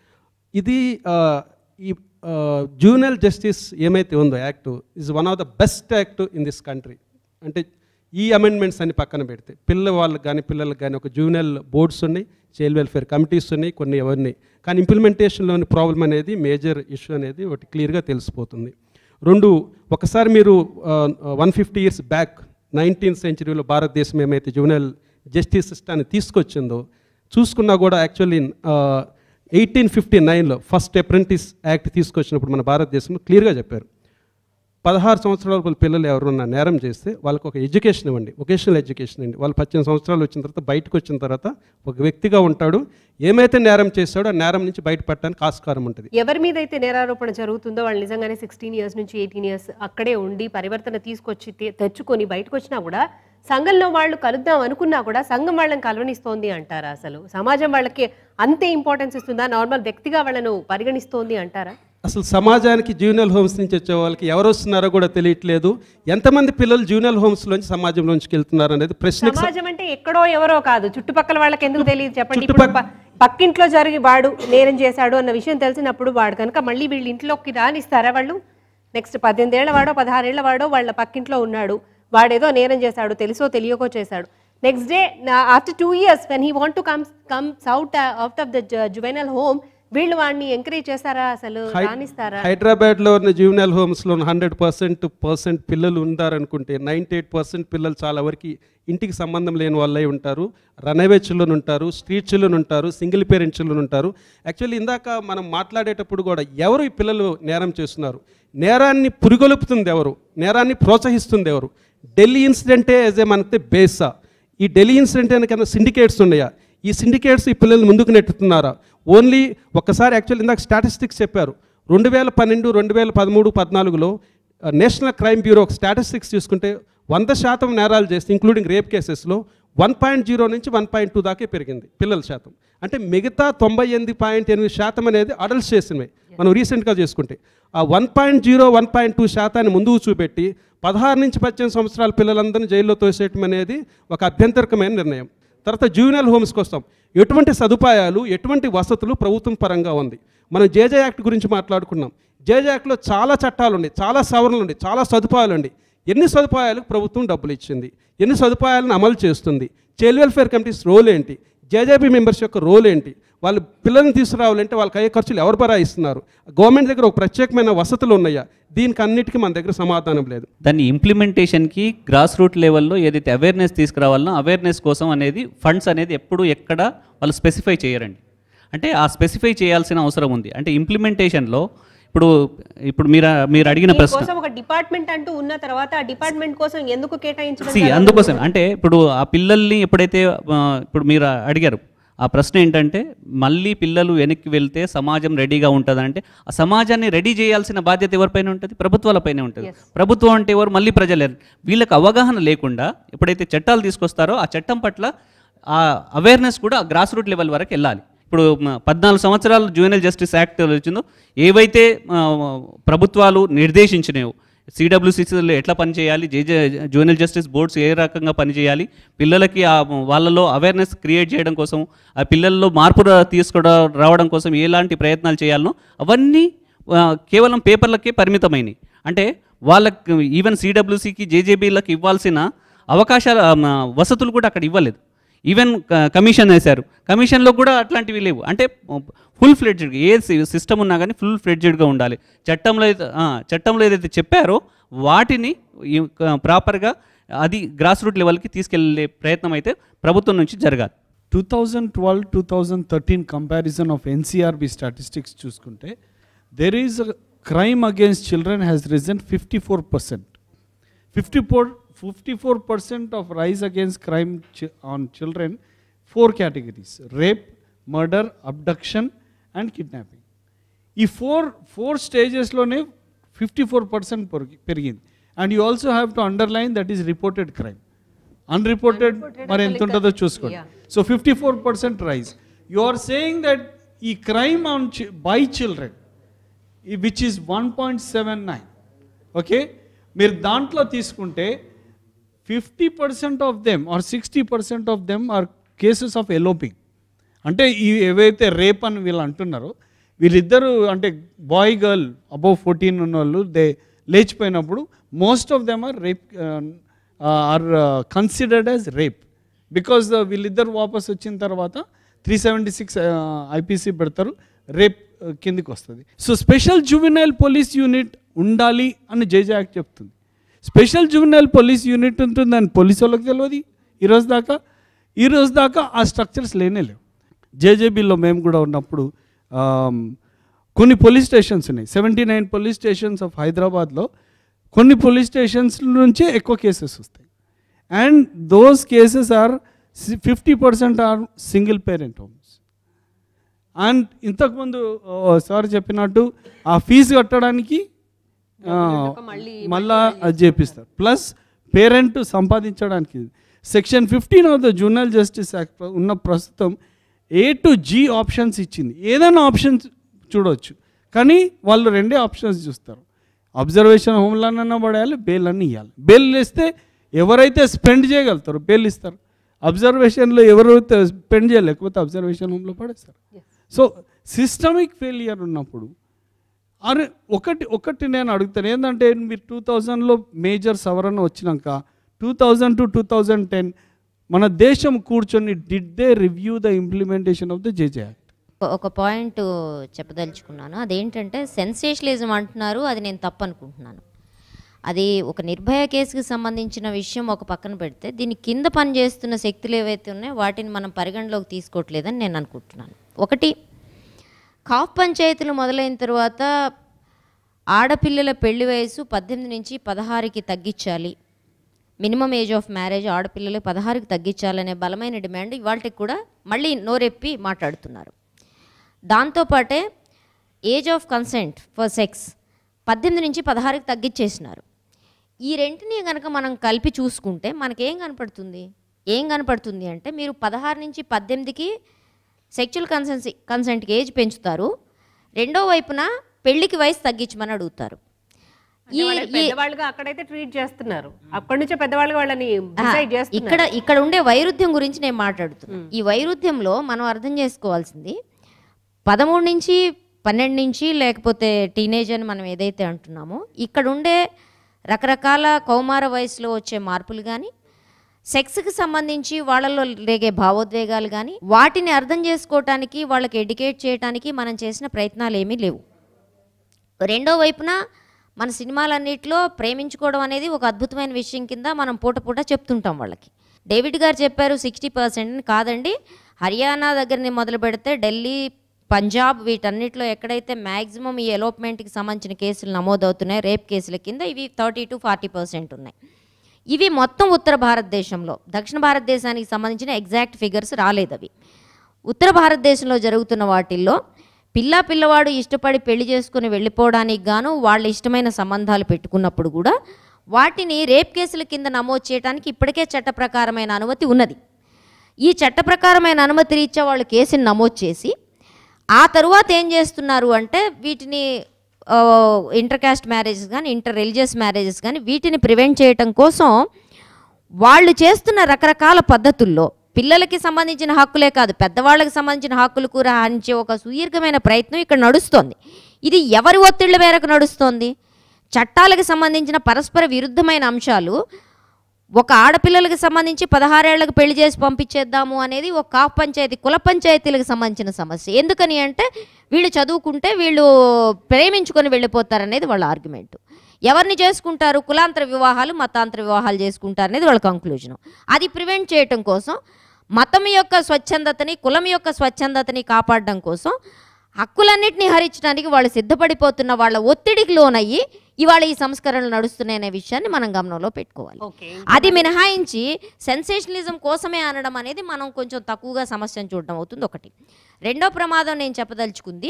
ఇది ఆ, ఈ జూనియల్ జస్టిస్ ఏమైతే ఉందో act is one of the best act in this country అంటే ఈ అమెండ్మెంట్స్ అన్ని పక్కన పెడితే పిల్ల వాళ్ళకి కానీ పిల్లలకు కానీ ఒక జూనియల్ బోర్డ్స్ ఉన్నాయి చైల్డ్ వెల్ఫేర్ కమిటీస్ ఉన్నాయి కొన్ని ఎవరిని కానీ ఇంప్లిమెంటేషన్లోని ప్రాబ్లం అనేది మేజర్ ఇష్యూ అనేది ఒకటి క్లియర్గా తెలిసిపోతుంది రెండు ఒకసారి మీరు one fifty years back nineteenth సెంచరీలో భారతదేశం ఏమైతే జూనియల్ జస్టిస్ సిస్టాన్ని తీసుకొచ్చిందో చూసుకున్నా కూడా యాక్చువల్లీ ఎయిటీన్ ఫిఫ్టీ నైన్లో ఫస్ట్ అప్రెంటిస్ యాక్ట్ తీసుకొచ్చినప్పుడు మన భారతదేశంలో క్లియర్గా చెప్పారు పదహారు సంవత్సరాల లోపల పిల్లలు ఎవరున్నా నేరం చేస్తే వాళ్ళకి ఒక ఎడ్యుకేషన్ ఇవ్వండి వొకేషనల్ ఎడ్యుకేషన్ అండి వాళ్ళు పద్దెనిమిది సంవత్సరాలు వచ్చిన తర్వాత బయటకు వచ్చిన తర్వాత ఒక వ్యక్తిగా ఉంటాడు ఏమైతే నేరం చేస్తాడో ఆ నేరం నుంచి బయటపడటానికి ఆస్కారం ఉంటుంది ఎవరి మీద అయితే నేరారోపణ జరుగుతుందో వాళ్ళు నిజంగానే సిక్స్టీన్ ఇయర్స్ నుంచి ఎయిటీన్ ఇయర్స్ అక్కడే ఉండి పరివర్తన తీసుకొచ్చి తె- తెచ్చుకొని బయటకు వచ్చినా కూడా సంఘంలో వాళ్ళు కలుద్దాం అనుకున్నా కూడా సంఘం వాళ్ళని కలవనిస్తోంది అంటారా అసలు సమాజం వాళ్ళకి అంతే ఇంపార్టెన్స్ ఇస్తుందా నార్మల్ వ్యక్తిగా వాళ్ళను పరిగణిస్తోంది అంటారా అసలు సమాజానికి జూనియల్ హోమ్స్ నుంచి వచ్చే వాళ్ళకి ఎవరు వస్తున్నారో కూడా తెలియట్లేదు ఎంతమంది పిల్లలు జూనియల్ హోమ్స్లోంచి సమాజంలోంచి వెళ్తున్నారు అనేది ప్రశ్నకు స- సమాజం అంటే ఎక్కడో ఎవరో కాదు చుట్టుపక్కల వాళ్ళకి ఎందుకు తెలియదు చెప్పండి ఇప్పుడు ప- పక్కింట్లో జరిగి వాడు నేరం చేశాడు అన్న విషయం తెలిసినప్పుడు వాడు కనుక మళ్ళీ వీళ్ళ ఇంట్లోకి రానిస్తారా వాళ్ళు నెక్స్ట్ పద్దెనిమిది ఏళ్ల వాడో పదహారేళ్ల వాడో వాళ్ళ పక్కింట్లో ఉన్నాడు వాడేదో నేరం చేశాడు తెలుసో తెలియకో చేశాడు next day after two years when he want to comes comes out out of the juvenile home వీళ్ళు వాడిని ఎంకరేజ్ చేస్తారా అసలు హై- రానిస్తారా హైదరాబాద్లో ఉన్న జూనియల్ హోమ్స్లో హండ్రెడ్ పర్సెంట్ పర్సెంట్ పిల్లలు ఉన్నారనుకుంటే నైంటీ ఎయిట్ పర్సెంట్ పిల్లలు చాలా వరకు ఇంటికి సంబంధం లేని వాళ్ళే ఉంటారు రనవే చిల్డ్రన్ ఉంటారు స్ట్రీట్ చిల్డ్రన్ ఉంటారు సింగిల్ పేరెంట్ చిల్డ్రన్ ఉంటారు యాక్చువల్లీ ఇందాక మనం మాట్లాడేటప్పుడు కూడా ఎవరు ఈ పిల్లలు నేరం చేస్తున్నారు నేరాన్ని పురిగొలుపుతుంది ఎవరు నేరాన్ని ప్రోత్సహిస్తుంది ఎవరు ఢిల్లీ ఇన్సిడెంటే యాజ్ ఏ మనతే బేసా ఈ ఢిల్లీ ఇన్సిడెంట్ కన్నా సిండికేట్స్ ఉన్నాయా ఈ సిండికేట్స్ ఈ పిల్లల్ని ముందుకు నెట్టుతున్నారా ఓన్లీ ఒక్కసారి యాక్చువల్ ఇందాక స్టాటిస్టిక్స్ చెప్పారు రెండు వేల పన్నెండు రెండు వేల పదమూడు పద్నాలుగులో నేషనల్ క్రైమ్ బ్యూరో ఒక స్టాటిస్టిక్స్ చూసుకుంటే వంద శాతం నేరాలు చేస్తే ఇంక్లూడింగ్ రేప్ కేసెస్లో వన్ పాయింట్ జీరో నుంచి వన్ పాయింట్ టూ దాకే పెరిగింది పిల్లల శాతం అంటే మిగతా తొంభై ఎనిమిది పాయింట్ ఎనిమిది శాతం అనేది అడల్ట్స్ చేసినవి మనం రీసెంట్గా చేసుకుంటే ఆ one point zero one point two శాతాన్ని ముందుకు చూపెట్టి పదహారు నుంచి పద్దెనిమిది సంవత్సరాల పిల్లలందరినీ జైల్లో తోసేయటం అనేది ఒక అభ్యంతరకమైన నిర్ణయం తర్వాత జూనియల్ హోమ్స్కి వస్తాం ఎటువంటి సదుపాయాలు ఎటువంటి వసతులు ప్రభుత్వం పరంగా ఉంది మనం జేజే యాక్ట్ గురించి మాట్లాడుకున్నాం జేజే యాక్ట్లో చాలా చట్టాలు ఉన్నాయి చాలా సవరణలు ఉన్నాయి చాలా సదుపాయాలు ఉన్నాయి ఎన్ని సదుపాయాలకు ప్రభుత్వం డబ్బులు ఇచ్చింది ఎన్ని సదుపాయాలను అమలు చేస్తుంది చైల్డ్ వెల్ఫేర్ కమిటీస్ రోల్ ఏంటి జేజేబీ మెంబర్స్ యొక్క రోల్ ఏంటి వాళ్ళు పిల్లల్ని తీసుకురావాలంటే వాళ్ళకి అయ్యే ఖర్చులు ఎవరు భరాయిస్తున్నారు గవర్నమెంట్ దగ్గర ఒక ప్రత్యేకమైన వసతులు ఉన్నాయా దీనికి అన్నిటికీ మన దగ్గర సమాధానం లేదు దాన్ని ఇంప్లిమెంటేషన్కి గ్రాస్ రూట్ లెవెల్లో ఏదైతే అవేర్నెస్ తీసుకురావాలనో అవేర్నెస్ కోసం అనేది ఫండ్స్ అనేది ఎప్పుడు ఎక్కడ వాళ్ళు స్పెసిఫై చేయరండి అంటే ఆ స్పెసిఫై చేయాల్సిన అవసరం ఉంది అంటే ఇంప్లిమెంటేషన్లో ఇప్పుడు ఇప్పుడు మీరు మీరు అడిగిన ప్రశ్న కోసం ఒక డిపార్ట్మెంట్ అంటూ ఉన్న తర్వాత ఆ డిపార్ట్మెంట్ కోసం ఎందుకు కేటాయించడం సి జరగదు? అందుకోసం అంటే ఇప్పుడు ఆ పిల్లల్ని ఎప్పుడైతే ఆ, ఇప్పుడు మీరు అడిగారు ఆ ప్రశ్న ఏంటంటే మళ్ళీ పిల్లలు వెనక్కి వెళ్తే సమాజం రెడీగా ఉంటుందంటే ఆ సమాజాన్ని రెడీ చేయాల్సిన బాధ్యత ఎవరిపైన ఉంటుంది ప్రభుత్వాలపైనే ఉంటుంది ప్రభుత్వం అంటే ఎవరు మళ్ళీ ప్రజలే వీళ్ళకి అవగాహన లేకుండా ఎప్పుడైతే చట్టాలు తీసుకొస్తారో ఆ చట్టం పట్ల ఆ అవేర్నెస్ కూడా గ్రాస్ రూట్ లెవెల్ వరకు వెళ్ళాలి ఇప్పుడు మ, పద్నాలుగు సంవత్సరాలు జూనియర్ జస్టిస్ యాక్ట్ వచ్చిందో ఏవైతే ఆ, ప్రభుత్వాలు నిర్దేశించినాయో సిడబ్ల్యూసీసీలో ఎట్లా పనిచేయాలి జేజే జూనియర్ జస్టిస్ బోర్డ్స్ ఏ రకంగా పనిచేయాలి పిల్లలకి ఆ వాళ్ళలో అవేర్నెస్ క్రియేట్ చేయడం కోసం ఆ పిల్లల్లో మార్పు రా- తీసుకురా రావడం కోసం ఎలాంటి ప్రయత్నాలు చేయాలనో అవన్నీ ఆ, కేవలం పేపర్లకే పరిమితమైనవి అంటే వాళ్ళకి ఈవెన్ సిడబ్ల్యూసీకి జేజేబీలకు ఇవ్వాల్సిన అవకాశాలు ఆ, మ, వసతులు కూడా అక్కడ ఇవ్వలేదు ఈవెన్ క- కమిషన్ వేశారు కమిషన్లో కూడా అట్లాంటివి లేవు అంటే ఫుల్ ఫ్లెడ్జ్డ్గా ఏ సి- సిస్టమ్ ఉన్నా కానీ ఫుల్ ఫ్లెడ్జ్డ్గా ఉండాలి చట్టంలో అయితే ఆ, చట్టంలో ఏదైతే చెప్పారో వాటిని ఈ- క- ప్రాపర్గా అది గ్రాస్ రూట్ లెవెల్కి తీసుకెళ్లే ప్రయత్నం అయితే ప్రభుత్వం నుంచి జరగాలి two thousand twelve two thousand thirteen comparison of NCRB statistics చూసుకుంటే there is crime against children has risen fifty four percent fifty four fifty four percent of rise against crime on children four categories rape murder abduction and kidnapping ఈ four four స్టేజెస్లోనే fifty four percent పెరిగింది and you also have to underline that is reported crime unreported మరి ఎంత ఉంటుందో చూసుకోండి so fifty four percent rise you are saying that ఈ crime on by children which is one point seven nine okay మీరు దాంట్లో తీసుకుంటే fifty percent of them are sixty percent of them are cases of eloping అంటే ఈ ఏవైతే rape అని వీళ్ళు అంటున్నారో వీళ్ళిద్దరూ అంటే బాయ్ గర్ల్ అబౌవ్ ఫోర్టీన్ ఉన్న వాళ్ళు దే లేచిపోయినప్పుడు most of them are rape are considered as rape because వీళ్ళిద్దరు వాపస్ వచ్చిన తర్వాత త్రీ సెవెంటీ సిక్స్ ఐపీసీ పెడతారు రేప్ కిందికి వస్తుంది so special juvenile police unit ఉండాలి అని జేజే యాక్ట్ చెప్తుంది స్పెషల్ జువెనైల్ పోలీస్ యూనిట్ ఉంటుందని పోలీసు వాళ్ళకి తెలియదు ఈరోజు దాకా ఈ రోజు దాకా ఆ స్ట్రక్చర్స్ లేనే లేవు జేజేబీలో మేము కూడా ఉన్నప్పుడు ఆమ్, కొన్ని పోలీస్ స్టేషన్స్ ఉన్నాయి seventy nine police stations of హైదరాబాద్లో కొన్ని పోలీస్ స్టేషన్స్ నుంచే ఎక్కువ కేసెస్ వస్తాయి and those cases are fifty percent are single parent homes and ఇంతకుముందు సార్ చెప్పినట్టు ఆ ఫీజు కట్టడానికి ఆ, మళ్ళా అది చేపిస్తారు ప్లస్ పేరెంట్ సంపాదించడానికి section fifteen of the juvenile justice act ఉన్న ప్రస్తుతం ఏ టు జీ ఆప్షన్స్ ఇచ్చింది ఏదైనా ఆప్షన్స్ చూడవచ్చు కానీ వాళ్ళు రెండే ఆప్షన్స్ చూస్తారు అబ్జర్వేషన్ హోమ్లన్నా పడేయాలి బెయిల్ అన్నీ ఇవ్వాలి బెయిల్ ఇస్తే ఎవరైతే స్పెండ్ చేయగలుగుతారో బెయిల్ ఇస్తారు అబ్జర్వేషన్లో ఎవరైతే స్పెండ్ చేయలేకపోతే అబ్జర్వేషన్ హోమ్లో పడేస్తారు సో సిస్టమిక్ ఫెయిలియర్ ఉన్నప్పుడు అరే ఒకటి ఒకటి నేను అడుగుతాను ఏంటంటే మీరు టూ థౌజండ్లో మేజర్ సవరణ వచ్చినాక two thousand to two thousand ten మన దేశం కూర్చొని did they review the implementation of the JJ act ఒక పాయింట్ చెప్పదలుచుకున్నాను అదేంటంటే సెన్సేషనలిజం అంటున్నారు అది నేను తప్పు అనుకుంటున్నాను అది ఒక నిర్భయ కేసుకి సంబంధించిన విషయం ఒక పక్కన పెడితే దీని కింద పనిచేస్తున్న శక్తులు ఏవైతే ఉన్నాయో వాటిని మనం పరిగణలోకి తీసుకోవట్లేదని నేను అనుకుంటున్నాను ఒకటి కాఫ్ పంచాయతీలు మొదలైన తర్వాత ఆడపిల్లల పెళ్లి వయసు పద్దెనిమిది నుంచి పదహారుకి తగ్గించాలి మినిమం ఏజ్ ఆఫ్ మ్యారేజ్ ఆడపిల్లలు పదహారుకి తగ్గించాలనే బలమైన డిమాండ్ ఇవాళకి కూడా మళ్ళీ నోరెప్పి మాట్లాడుతున్నారు దాంతోపాటే age of consent for sex పద్దెనిమిది నుంచి పదహారుకి తగ్గించేసినారు ఈ రెంటిని కనుక మనం కలిపి చూసుకుంటే మనకేం కనపడుతుంది ఏం కనపడుతుంది అంటే మీరు పదహారు నుంచి పద్దెనిమిదికి సెక్చువల్ కన్సెన్సీ కన్సెంట్కి ఏజ్ పెంచుతారు రెండో వైపున పెళ్లికి వయసు తగ్గించమని అడుగుతారు అంటే వాళ్ళని పెద్దవాళ్ళుగా అక్కడైతే ట్రీట్ చేస్తున్నారు అక్కడి నుంచే పెద్దవాళ్ళుగా వాళ్ళని డిసైడ్ ఇక్కడ చేస్తున్నారు ఇక్కడ ఉండే వైరుధ్యం గురించి నేను మాట్లాడుతున్నాను ఈ వైరుధ్యంలో మనం అర్థం చేసుకోవాల్సింది పదమూడు నుంచి పన్నెండు నుంచి లేకపోతే టీనేజ్ అని మనం ఏదైతే అంటున్నామో ఇక్కడ ఉండే రకరకాల కౌమార వయసులో వచ్చే మార్పులు కానీ సెక్స్కి సంబంధించి వాళ్ళలో రేగే భావోద్వేగాలు కానీ వాటిని అర్థం చేసుకోవటానికి వాళ్ళకి ఎడ్యుకేట్ చేయడానికి మనం చేసిన ప్రయత్నాలు ఏమీ లేవు రెండో వైపున మన సినిమాలన్నిటిలో ప్రేమించుకోవడం అనేది ఒక అద్భుతమైన విషయం కింద మనం పూట పూట చెప్తుంటాం వాళ్ళకి డేవిడ్ గారు చెప్పారు సిక్స్టీ పర్సెంట్ కాదండి హర్యానా దగ్గరని మొదలు పెడితే ఢిల్లీ పంజాబ్ వీటన్నిటిలో ఎక్కడైతే మ్యాక్సిమం ఈ ఎలోప్మెంట్కి సంబంధించిన కేసులు నమోదవుతున్నాయి రేప్ కేసుల కింద ఇవి థర్టీ టు ఫార్టీ పర్సెంట్ ఉన్నాయి ఇవి మొత్తం ఉత్తర భారతదేశంలో దక్షిణ భారతదేశానికి సంబంధించిన ఎగ్జాక్ట్ ఫిగర్స్ రాలేదు అవి ఉత్తర భారతదేశంలో జరుగుతున్న వాటిల్లో పిల్ల పిల్లవాడు ఇష్టపడి పెళ్లి చేసుకుని వెళ్ళిపోవడానికి గాను వాళ్ళ ఇష్టమైన సంబంధాలు పెట్టుకున్నప్పుడు కూడా వాటిని రేప్ కేసుల కింద నమోదు చేయడానికి ఇప్పటికే చట్ట ప్రకారమైన అనుమతి ఉన్నది ఈ చట్ట ప్రకారమైన అనుమతి రీత్యా వాళ్ళు కేసుని నమోదు చేసి ఆ తరువాత ఏం చేస్తున్నారు అంటే వీటిని ఇంటర్ కాస్ట్ మ్యారేజెస్ కానీ ఇంటర్ రిలీజియస్ మ్యారేజెస్ కానీ వీటిని ప్రివెంట్ చేయటం కోసం వాళ్ళు చేస్తున్న రకరకాల పద్ధతుల్లో పిల్లలకి సంబంధించిన హక్కులే కాదు పెద్దవాళ్ళకి సంబంధించిన హక్కులు కూడా హరించే ఒక సుదీర్ఘమైన ప్రయత్నం ఇక్కడ నడుస్తోంది ఇది ఎవరి ఒత్తిళ్ల మేరకు నడుస్తోంది చట్టాలకు సంబంధించిన పరస్పర విరుద్ధమైన అంశాలు ఒక ఆడపిల్లలకు సంబంధించి పదహారేళ్లకు పెళ్లి చేసి పంపించేద్దాము అనేది ఒక కాప్ పంచాయతీ కుల పంచాయతీలకు సంబంధించిన సమస్య ఎందుకని అంటే వీళ్ళు చదువుకుంటే వీళ్ళు ప్రేమించుకొని వెళ్ళిపోతారనేది వాళ్ళ ఆర్గ్యుమెంట్ ఎవరిని చేసుకుంటారు కులాంతర వివాహాలు మతాంతర వివాహాలు చేసుకుంటారు అనేది వాళ్ళ కంక్లూజన్ అది ప్రివెంట్ చేయటం కోసం మతం యొక్క స్వచ్ఛందతని కులం యొక్క స్వచ్ఛందతని కాపాడడం కోసం హక్కులన్నింటినీ హరించడానికి వాళ్ళు సిద్ధపడిపోతున్న వాళ్ళ ఒత్తిడికి లోనయ్యి ఇవాళ ఈ సంస్కరణలు నడుస్తున్నాయనే విషయాన్ని మనం గమనంలో పెట్టుకోవాలి అది మినహాయించి సెన్సేషనలిజం కోసమే అనడం అనేది మనం కొంచెం తక్కువగా సమస్యను చూడడం అవుతుంది ఒకటి రెండో ప్రమాదం నేను చెప్పదలుచుకుంది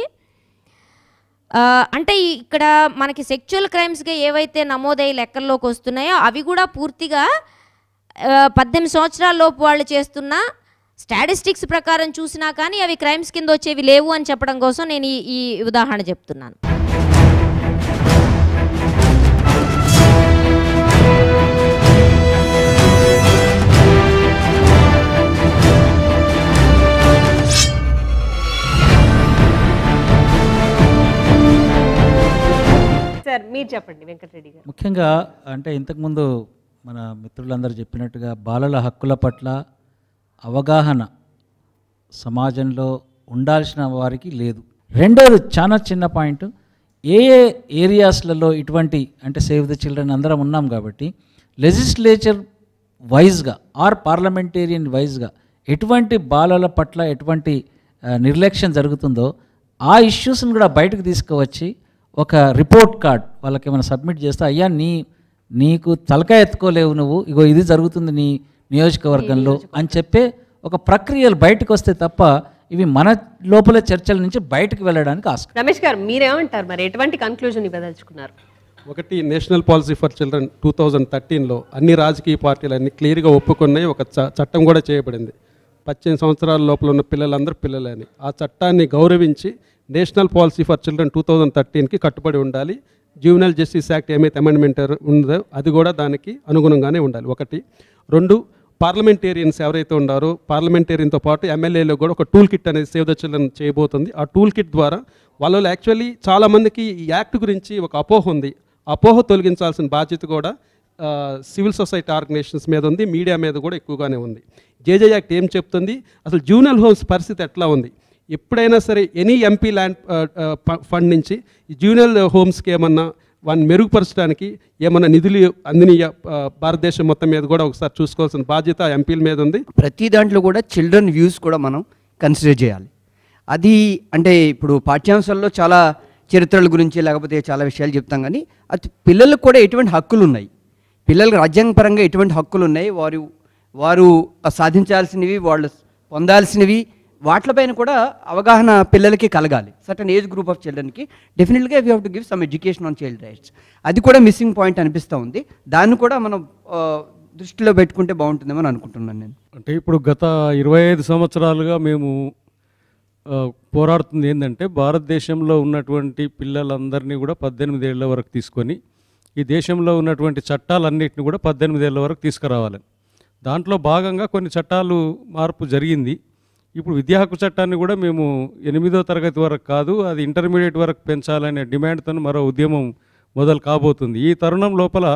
ఆ, అంటే ఈ- ఇక్కడ మనకి సెక్చువల్ క్రైమ్స్గా ఏవైతే నమోదై లెక్కల్లోకి వస్తున్నాయో అవి కూడా పూర్తిగా ఆ, పద్దెనిమిది సంవత్సరాల లోపు వాళ్ళు చేస్తున్న స్టాటిస్టిక్స్ ప్రకారం చూసినా కానీ అవి క్రైమ్స్ కింద వచ్చేవి లేవు అని చెప్పడం కోసం నేను ఈ ఈ ఉదాహరణ చెప్తున్నాను సార్ మీరు చెప్పండి వెంకటరెడ్డి గారు ముఖ్యంగా అంటే ఇంతకుముందు మన మిత్రులందరూ చెప్పినట్టుగా బాలల హక్కుల పట్ల అవగాహన సమాజంలో ఉండాల్సిన వారికి లేదు రెండోది చాలా చిన్న పాయింట్ ఏ ఏ ఏరియాస్లలో ఇటువంటి అంటే సేవ్ ద చిల్డ్రన్ అందరం ఉన్నాం కాబట్టి లెజిస్లేచర్ వైజ్గా ఆర్ పార్లమెంటేరియన్ వైజ్గా ఎటువంటి బాలల పట్ల ఎటువంటి ఆ, నిర్లక్ష్యం జరుగుతుందో ఆ ఇష్యూస్ని కూడా బయటకు తీసుకువచ్చి ఒక రిపోర్ట్ కార్డ్ వాళ్ళకి ఏమైనా సబ్మిట్ చేస్తే అయ్యా నీ నీకు తలకాయ ఎత్తుకోలేవు నువ్వు ఇగో ఇది జరుగుతుంది నీ నియోజకవర్గంలో అని చెప్పే ఒక ప్రక్రియలు బయటకు వస్తే తప్ప ఇవి మన లోపల చర్చల నుంచి బయటకు వెళ్ళడానికి ఆస్కారం రమేష్ గారు మీరేమంటారు మరి ఎటువంటి కన్క్లూజన్ ఇవ్వదలుచుకున్నారు ఒకటి national policy for children two thousand థర్టీన్లో అన్ని రాజకీయ పార్టీలు అన్ని క్లియర్గా ఒప్పుకున్నాయి ఒక చ- చట్టం కూడా చేయబడింది పద్దెనిమిది సంవత్సరాల లోపల ఉన్న పిల్లలందరూ పిల్లలే అని ఆ చట్టాన్ని గౌరవించి national policy for children two thousand థర్టీన్కి కట్టుబడి ఉండాలి జూవినల్ జస్టిస్ యాక్ట్ ఏమైతే అమెండ్మెంట్ ఉందో అది కూడా దానికి అనుగుణంగానే ఉండాలి ఒకటి రెండు పార్లమెంటేరియన్స్ ఎవరైతే ఉన్నారో పార్లమెంటేరియన్తో పాటు ఎమ్మెల్యేలో కూడా ఒక టూల్ కిట్ అనేది సేవ్ ద చిల్డ్రన్ చేయబోతుంది ఆ టూల్ కిట్ ద్వారా వాళ్ళలో యాక్చువల్లీ చాలామందికి ఈ యాక్ట్ గురించి ఒక అపోహ ఉంది అపోహ తొలగించాల్సిన బాధ్యత కూడా ఆ, సివిల్ సొసైటీ ఆర్గనైజేషన్స్ మీద ఉంది మీడియా మీద కూడా ఎక్కువగానే ఉంది జేజే యాక్ట్ ఏం చెప్తుంది అసలు జూనల్ హోమ్స్ పరిస్థితి ఎట్లా ఉంది ఎప్పుడైనా సరే ఎనీ ఎంపీ ల్యాండ్ ఫండ్ నుంచి ఈ జూనియల్ హోమ్స్కి ఏమన్నా వాటిని మెరుగుపరచడానికి ఏమన్నా నిధులు అందినీయ ఆ, భారతదేశం మొత్తం మీద కూడా ఒకసారి చూసుకోవాల్సిన బాధ్యత ఎంపీల మీద ఉంది ప్రతి దాంట్లో కూడా చిల్డ్రన్ వ్యూస్ కూడా మనం కన్సిడర్ చేయాలి అది అంటే ఇప్పుడు పాఠ్యాంశాల్లో చాలా చరిత్రల గురించి లేకపోతే చాలా విషయాలు చెప్తాం కానీ అది పిల్లలకు కూడా ఎటువంటి హక్కులు ఉన్నాయి పిల్లలకు రాజ్యాంగపరంగా ఎటువంటి హక్కులు ఉన్నాయి వారు వారు సాధించాల్సినవి వాళ్ళు పొందాల్సినవి వాటిపైన కూడా అవగాహన పిల్లలకి కలగాలి సర్టన్ ఏజ్ గ్రూప్ ఆఫ్ చిల్డ్రన్కి డెఫినెట్గా we have to give some education on child rights అది కూడా మిస్సింగ్ పాయింట్ అనిపిస్తూ ఉంది దాన్ని కూడా మనం ఆ, దృష్టిలో పెట్టుకుంటే బాగుంటుందేమో అని అనుకుంటున్నాను నేను అంటే ఇప్పుడు గత ఇరవై ఐదు సంవత్సరాలుగా మేము ఆ, పోరాడుతుంది ఏంటంటే భారతదేశంలో ఉన్నటువంటి పిల్లలందరినీ కూడా పద్దెనిమిది ఏళ్ల వరకు తీసుకొని ఈ దేశంలో ఉన్నటువంటి చట్టాలన్నింటినీ కూడా పద్దెనిమిది ఏళ్ల వరకు తీసుకురావాలి దాంట్లో భాగంగా కొన్ని చట్టాలు మార్పు జరిగింది ఇప్పుడు విద్యా హక్కు చట్టాన్ని కూడా మేము ఎనిమిదో తరగతి వరకు కాదు అది ఇంటర్మీడియట్ వరకు పెంచాలనే డిమాండ్తో మరో ఉద్యమం మొదలు కాబోతుంది ఈ తరుణం లోపల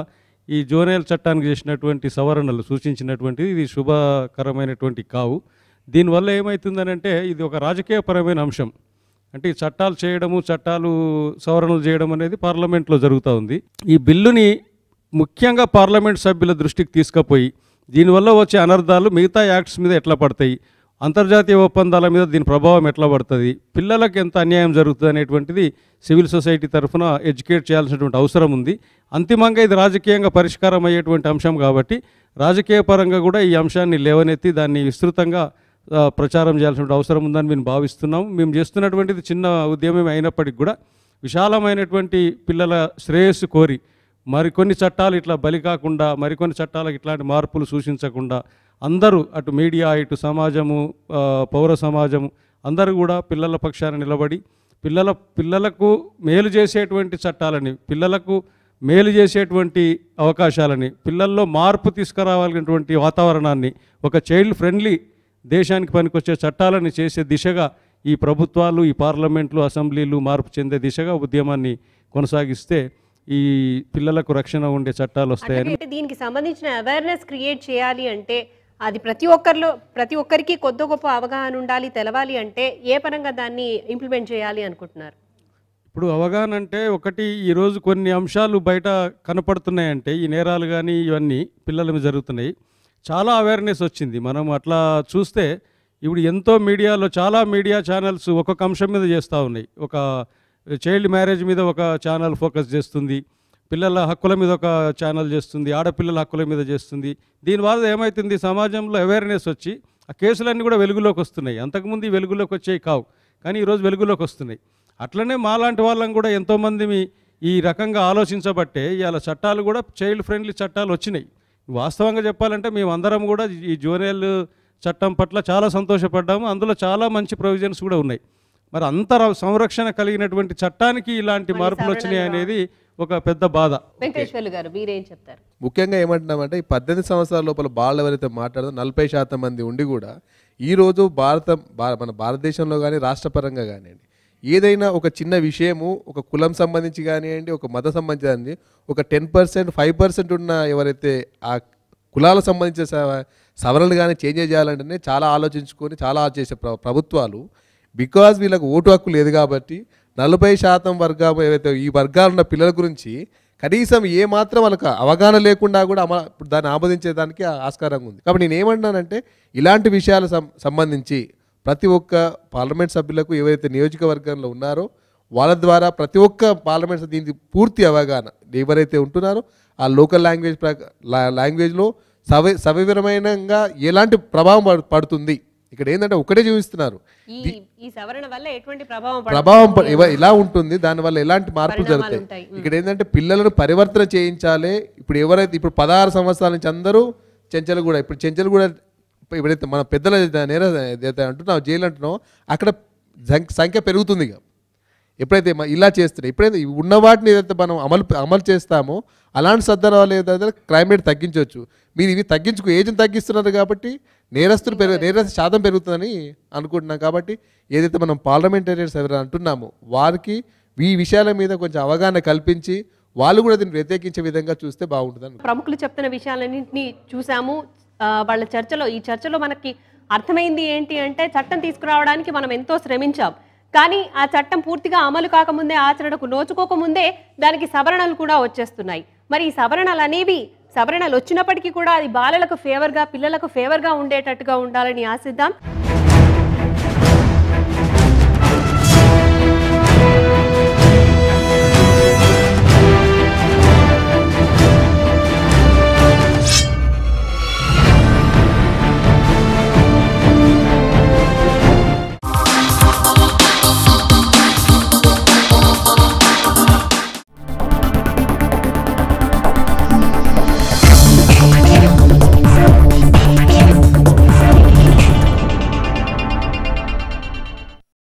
ఈ జోనల్ చట్టానికి చేసినటువంటి సవరణలు సూచించినటువంటిది ఇది శుభకరమైనటువంటి కావు దీనివల్ల ఏమవుతుందనంటే ఇది ఒక రాజకీయపరమైన అంశం అంటే ఈ చట్టాలు చేయడము చట్టాలు సవరణలు చేయడం అనేది పార్లమెంట్లో జరుగుతూ ఉంది ఈ బిల్లుని ముఖ్యంగా పార్లమెంట్ సభ్యుల దృష్టికి తీసుకుపోయి దీనివల్ల వచ్చే అనర్థాలు మిగతా యాక్ట్స్ మీద ఎట్లా పడతాయి అంతర్జాతీయ ఒప్పందాల మీద దీని ప్రభావం ఎట్లా పడుతుంది పిల్లలకు ఎంత అన్యాయం జరుగుతుంది అనేటువంటిది సివిల్ సొసైటీ తరఫున ఎడ్యుకేట్ చేయాల్సినటువంటి అవసరం ఉంది అంతిమంగా ఇది రాజకీయంగా పరిష్కారం అయ్యేటువంటి అంశం కాబట్టి రాజకీయ పరంగా కూడా ఈ అంశాన్ని లేవనెత్తి దాన్ని విస్తృతంగా ఆ, ప్రచారం చేయాల్సిన అవసరం ఉందని మేము భావిస్తున్నాం మేము చేస్తున్నటువంటిది చిన్న ఉద్యమం అయినప్పటికీ కూడా విశాలమైనటువంటి పిల్లల శ్రేయస్సు కోరి మరికొన్ని చట్టాలు ఇట్లా బలి కాకుండా మరికొన్ని చట్టాలకు ఇట్లాంటి మార్పులు సూచించకుండా అందరూ అటు మీడియా ఇటు సమాజము ఆ, పౌర సమాజము అందరూ కూడా పిల్లల పక్షాన నిలబడి పిల్లల పిల్లలకు మేలు చేసేటువంటి చట్టాలని పిల్లలకు మేలు చేసేటువంటి అవకాశాలని పిల్లల్లో మార్పు తీసుకురావాలనేటువంటి వాతావరణాన్ని ఒక చైల్డ్ ఫ్రెండ్లీ దేశానికి పనికొచ్చే చట్టాలని చేసే దిశగా ఈ ప్రభుత్వాలు ఈ పార్లమెంట్లు అసెంబ్లీలు మార్పు చెందే దిశగా ఉద్యమాన్ని కొనసాగిస్తే ఈ పిల్లలకు రక్షణ ఉండే చట్టాలు వస్తాయని అంటే దీనికి సంబంధించిన అవేర్నెస్ క్రియేట్ చేయాలి అంటే అది ప్రతి ఒక్కరిలో ప్రతి ఒక్కరికి కొద్ది గొప్ప అవగాహన ఉండాలి తెలవాలి అంటే ఏ పరంగా దాన్ని ఇంప్లిమెంట్ చేయాలి అనుకుంటున్నారు ఇప్పుడు అవగాహన అంటే ఒకటి ఈరోజు కొన్ని అంశాలు బయట కనపడుతున్నాయంటే ఈ నేరాలు కానీ ఇవన్నీ పిల్లల మీద జరుగుతున్నాయి చాలా అవేర్నెస్ వచ్చింది మనం అట్లా చూస్తే ఇప్పుడు ఎంతో మీడియాలో చాలా మీడియా ఛానల్స్ ఒక్కొక్క అంశం మీద చేస్తూ ఉన్నాయి ఒక చైల్డ్ మ్యారేజ్ మీద ఒక ఛానల్ ఫోకస్ చేస్తుంది పిల్లల హక్కుల మీద ఒక ఛానల్ చేస్తుంది ఆడపిల్లల హక్కుల మీద చేస్తుంది దీనివల్ల ఏమవుతుంది సమాజంలో అవేర్నెస్ వచ్చి ఆ కేసులన్నీ కూడా వెలుగులోకి వస్తున్నాయి అంతకుముందు ఈ వెలుగులోకి వచ్చేవి కావు కానీ ఈరోజు వెలుగులోకి వస్తున్నాయి అట్లనే మాలాంటి వాళ్ళం కూడా ఎంతోమంది మీ- ఈ రకంగా ఆలోచించబట్టే ఇవాళ చట్టాలు కూడా చైల్డ్ ఫ్రెండ్లీ చట్టాలు వచ్చినాయి వాస్తవంగా చెప్పాలంటే మేము అందరం కూడా ఈ జూనియల్ చట్టం పట్ల చాలా సంతోషపడ్డాము అందులో చాలా మంచి ప్రొవిజన్స్ కూడా ఉన్నాయి మరి అంత ర- సంరక్షణ కలిగినటువంటి చట్టానికి ఇలాంటి మార్పులు వచ్చినాయి అనేది ఒక పెద్ద బాధ వెంకటేశ్వర్లు గారు మీరేం చెప్తారు ముఖ్యంగా ఏమంటున్నామంటే ఈ పద్దెనిమిది సంవత్సరాల లోపల బాలు ఎవరైతే మాట్లాడదో నలభై శాతం మంది ఉండి కూడా ఈరోజు భారత భా- మన భారతదేశంలో కానీ రాష్ట్రపరంగా కానివ్వండి ఏదైనా ఒక చిన్న విషయము ఒక కులం సంబంధించి కానివ్వండి ఒక మత సంబంధించి కానివ్వండి, ఒక టెన్ పర్సెంట్ ఫైవ్ పర్సెంట్ ఉన్న ఎవరైతే ఆ కులాలకు సంబంధించిన సవ- సవరణలు కానీ చేంజ్ చేయాలంటేనే చాలా ఆలోచించుకొని చాలా చేసే ప్ర- ప్రభుత్వాలు బికాజ్ వీళ్ళకి ఓటు హక్కు లేదు కాబట్టి నలభై శాతం వర్గం ఏవైతే ఈ వర్గాలు ఉన్న పిల్లల గురించి కనీసం ఏ మాత్రం వాళ్ళకి అవగాహన లేకుండా కూడా అమ ఇప్పుడు దాన్ని ఆమోదించేదానికి ఆ- ఆస్కారం ఉంది కాబట్టి నేను ఏమంటున్నానంటే ఇలాంటి విషయాలు సం- సంబంధించి ప్రతి ఒక్క పార్లమెంట్ సభ్యులకు ఎవరైతే నియోజకవర్గంలో ఉన్నారో వాళ్ళ ద్వారా ప్రతి ఒక్క పార్లమెంట్ సభ్యు- దీనికి పూర్తి అవగాహన ఎవరైతే ఉంటున్నారో ఆ లోకల్ లాంగ్వేజ్ ప్రక లా- లాంగ్వేజ్లో సవ సవివరమైనగా ఎలాంటి ప్రభావం పడు- పడుతుంది ఇక్కడ ఏంటంటే ఒకటే చూపిస్తున్నారు ఈ ఈ సవరణ వల్ల ఎటువంటి ప్రభావం ప్రభావం ప- పడుతుంది? ఇవ- ఇలా ఉంటుంది దానివల్ల ఎలాంటి మార్పులు పరిణామాలు జరుగుతాయి ఉంటాయి. ఇక్కడ ఏంటంటే పిల్లలను పరివర్తన చేయించాలి ఇప్పుడు ఎవరైతే ఇప్పుడు పదహారు సంవత్సరాల నుంచి అందరూ చెంచలు కూడా ఇప్పుడు చెంచలు కూడా ఎప్పుడైతే మన పెద్దల నేర ఏదైతే అంటున్నావు జైలు అంటున్నావు అక్కడ సంఖ్య- సంఖ్య పెరుగుతుంది ఇక ఎప్పుడైతే మ- ఇలా చేస్తున్నాయి ఎప్పుడైతే ఈ ఉన్న వాటిని ఏదైతే మనం అమలు అమలు చేస్తామో అలాంటి సందర్భాలు ఏదైతే క్రైమ్ రేట్ తగ్గించవచ్చు మీరు ఇవి తగ్గించుకు ఏజ్ని తగ్గిస్తున్నారు కాబట్టి నేరస్తులు పెరుగు నేరస్తు శాతం పెరుగుతుందని అనుకుంటున్నాం కాబట్టి ఏదైతే మనం పార్లమెంటరీస్ ఎవరైనా అంటున్నామో వారికి ఈ విషయాల మీద కొంచెం అవగాహన కల్పించి వాళ్ళు కూడా దీన్ని వ్యతిరేకించే విధంగా చూస్తే బాగుంటుంది ప్రముఖులు చెప్తున్న విషయాలన్నింటినీ చూసాము ఆ, వాళ్ళ చర్చలో ఈ చర్చలో మనకి అర్థమైంది ఏంటి అంటే చట్టం తీసుకురావడానికి మనం ఎంతో శ్రమించాం కానీ ఆ చట్టం పూర్తిగా అమలు కాకముందే ఆచరణకు నోచుకోకముందే దానికి సవరణలు కూడా వచ్చేస్తున్నాయి మరి ఈ సవరణలు అనేవి సవరణలు వచ్చినప్పటికీ కూడా అది బాలలకు ఫేవర్గా పిల్లలకు ఫేవర్గా ఉండేటట్టుగా ఉండాలని ఆశిద్దాం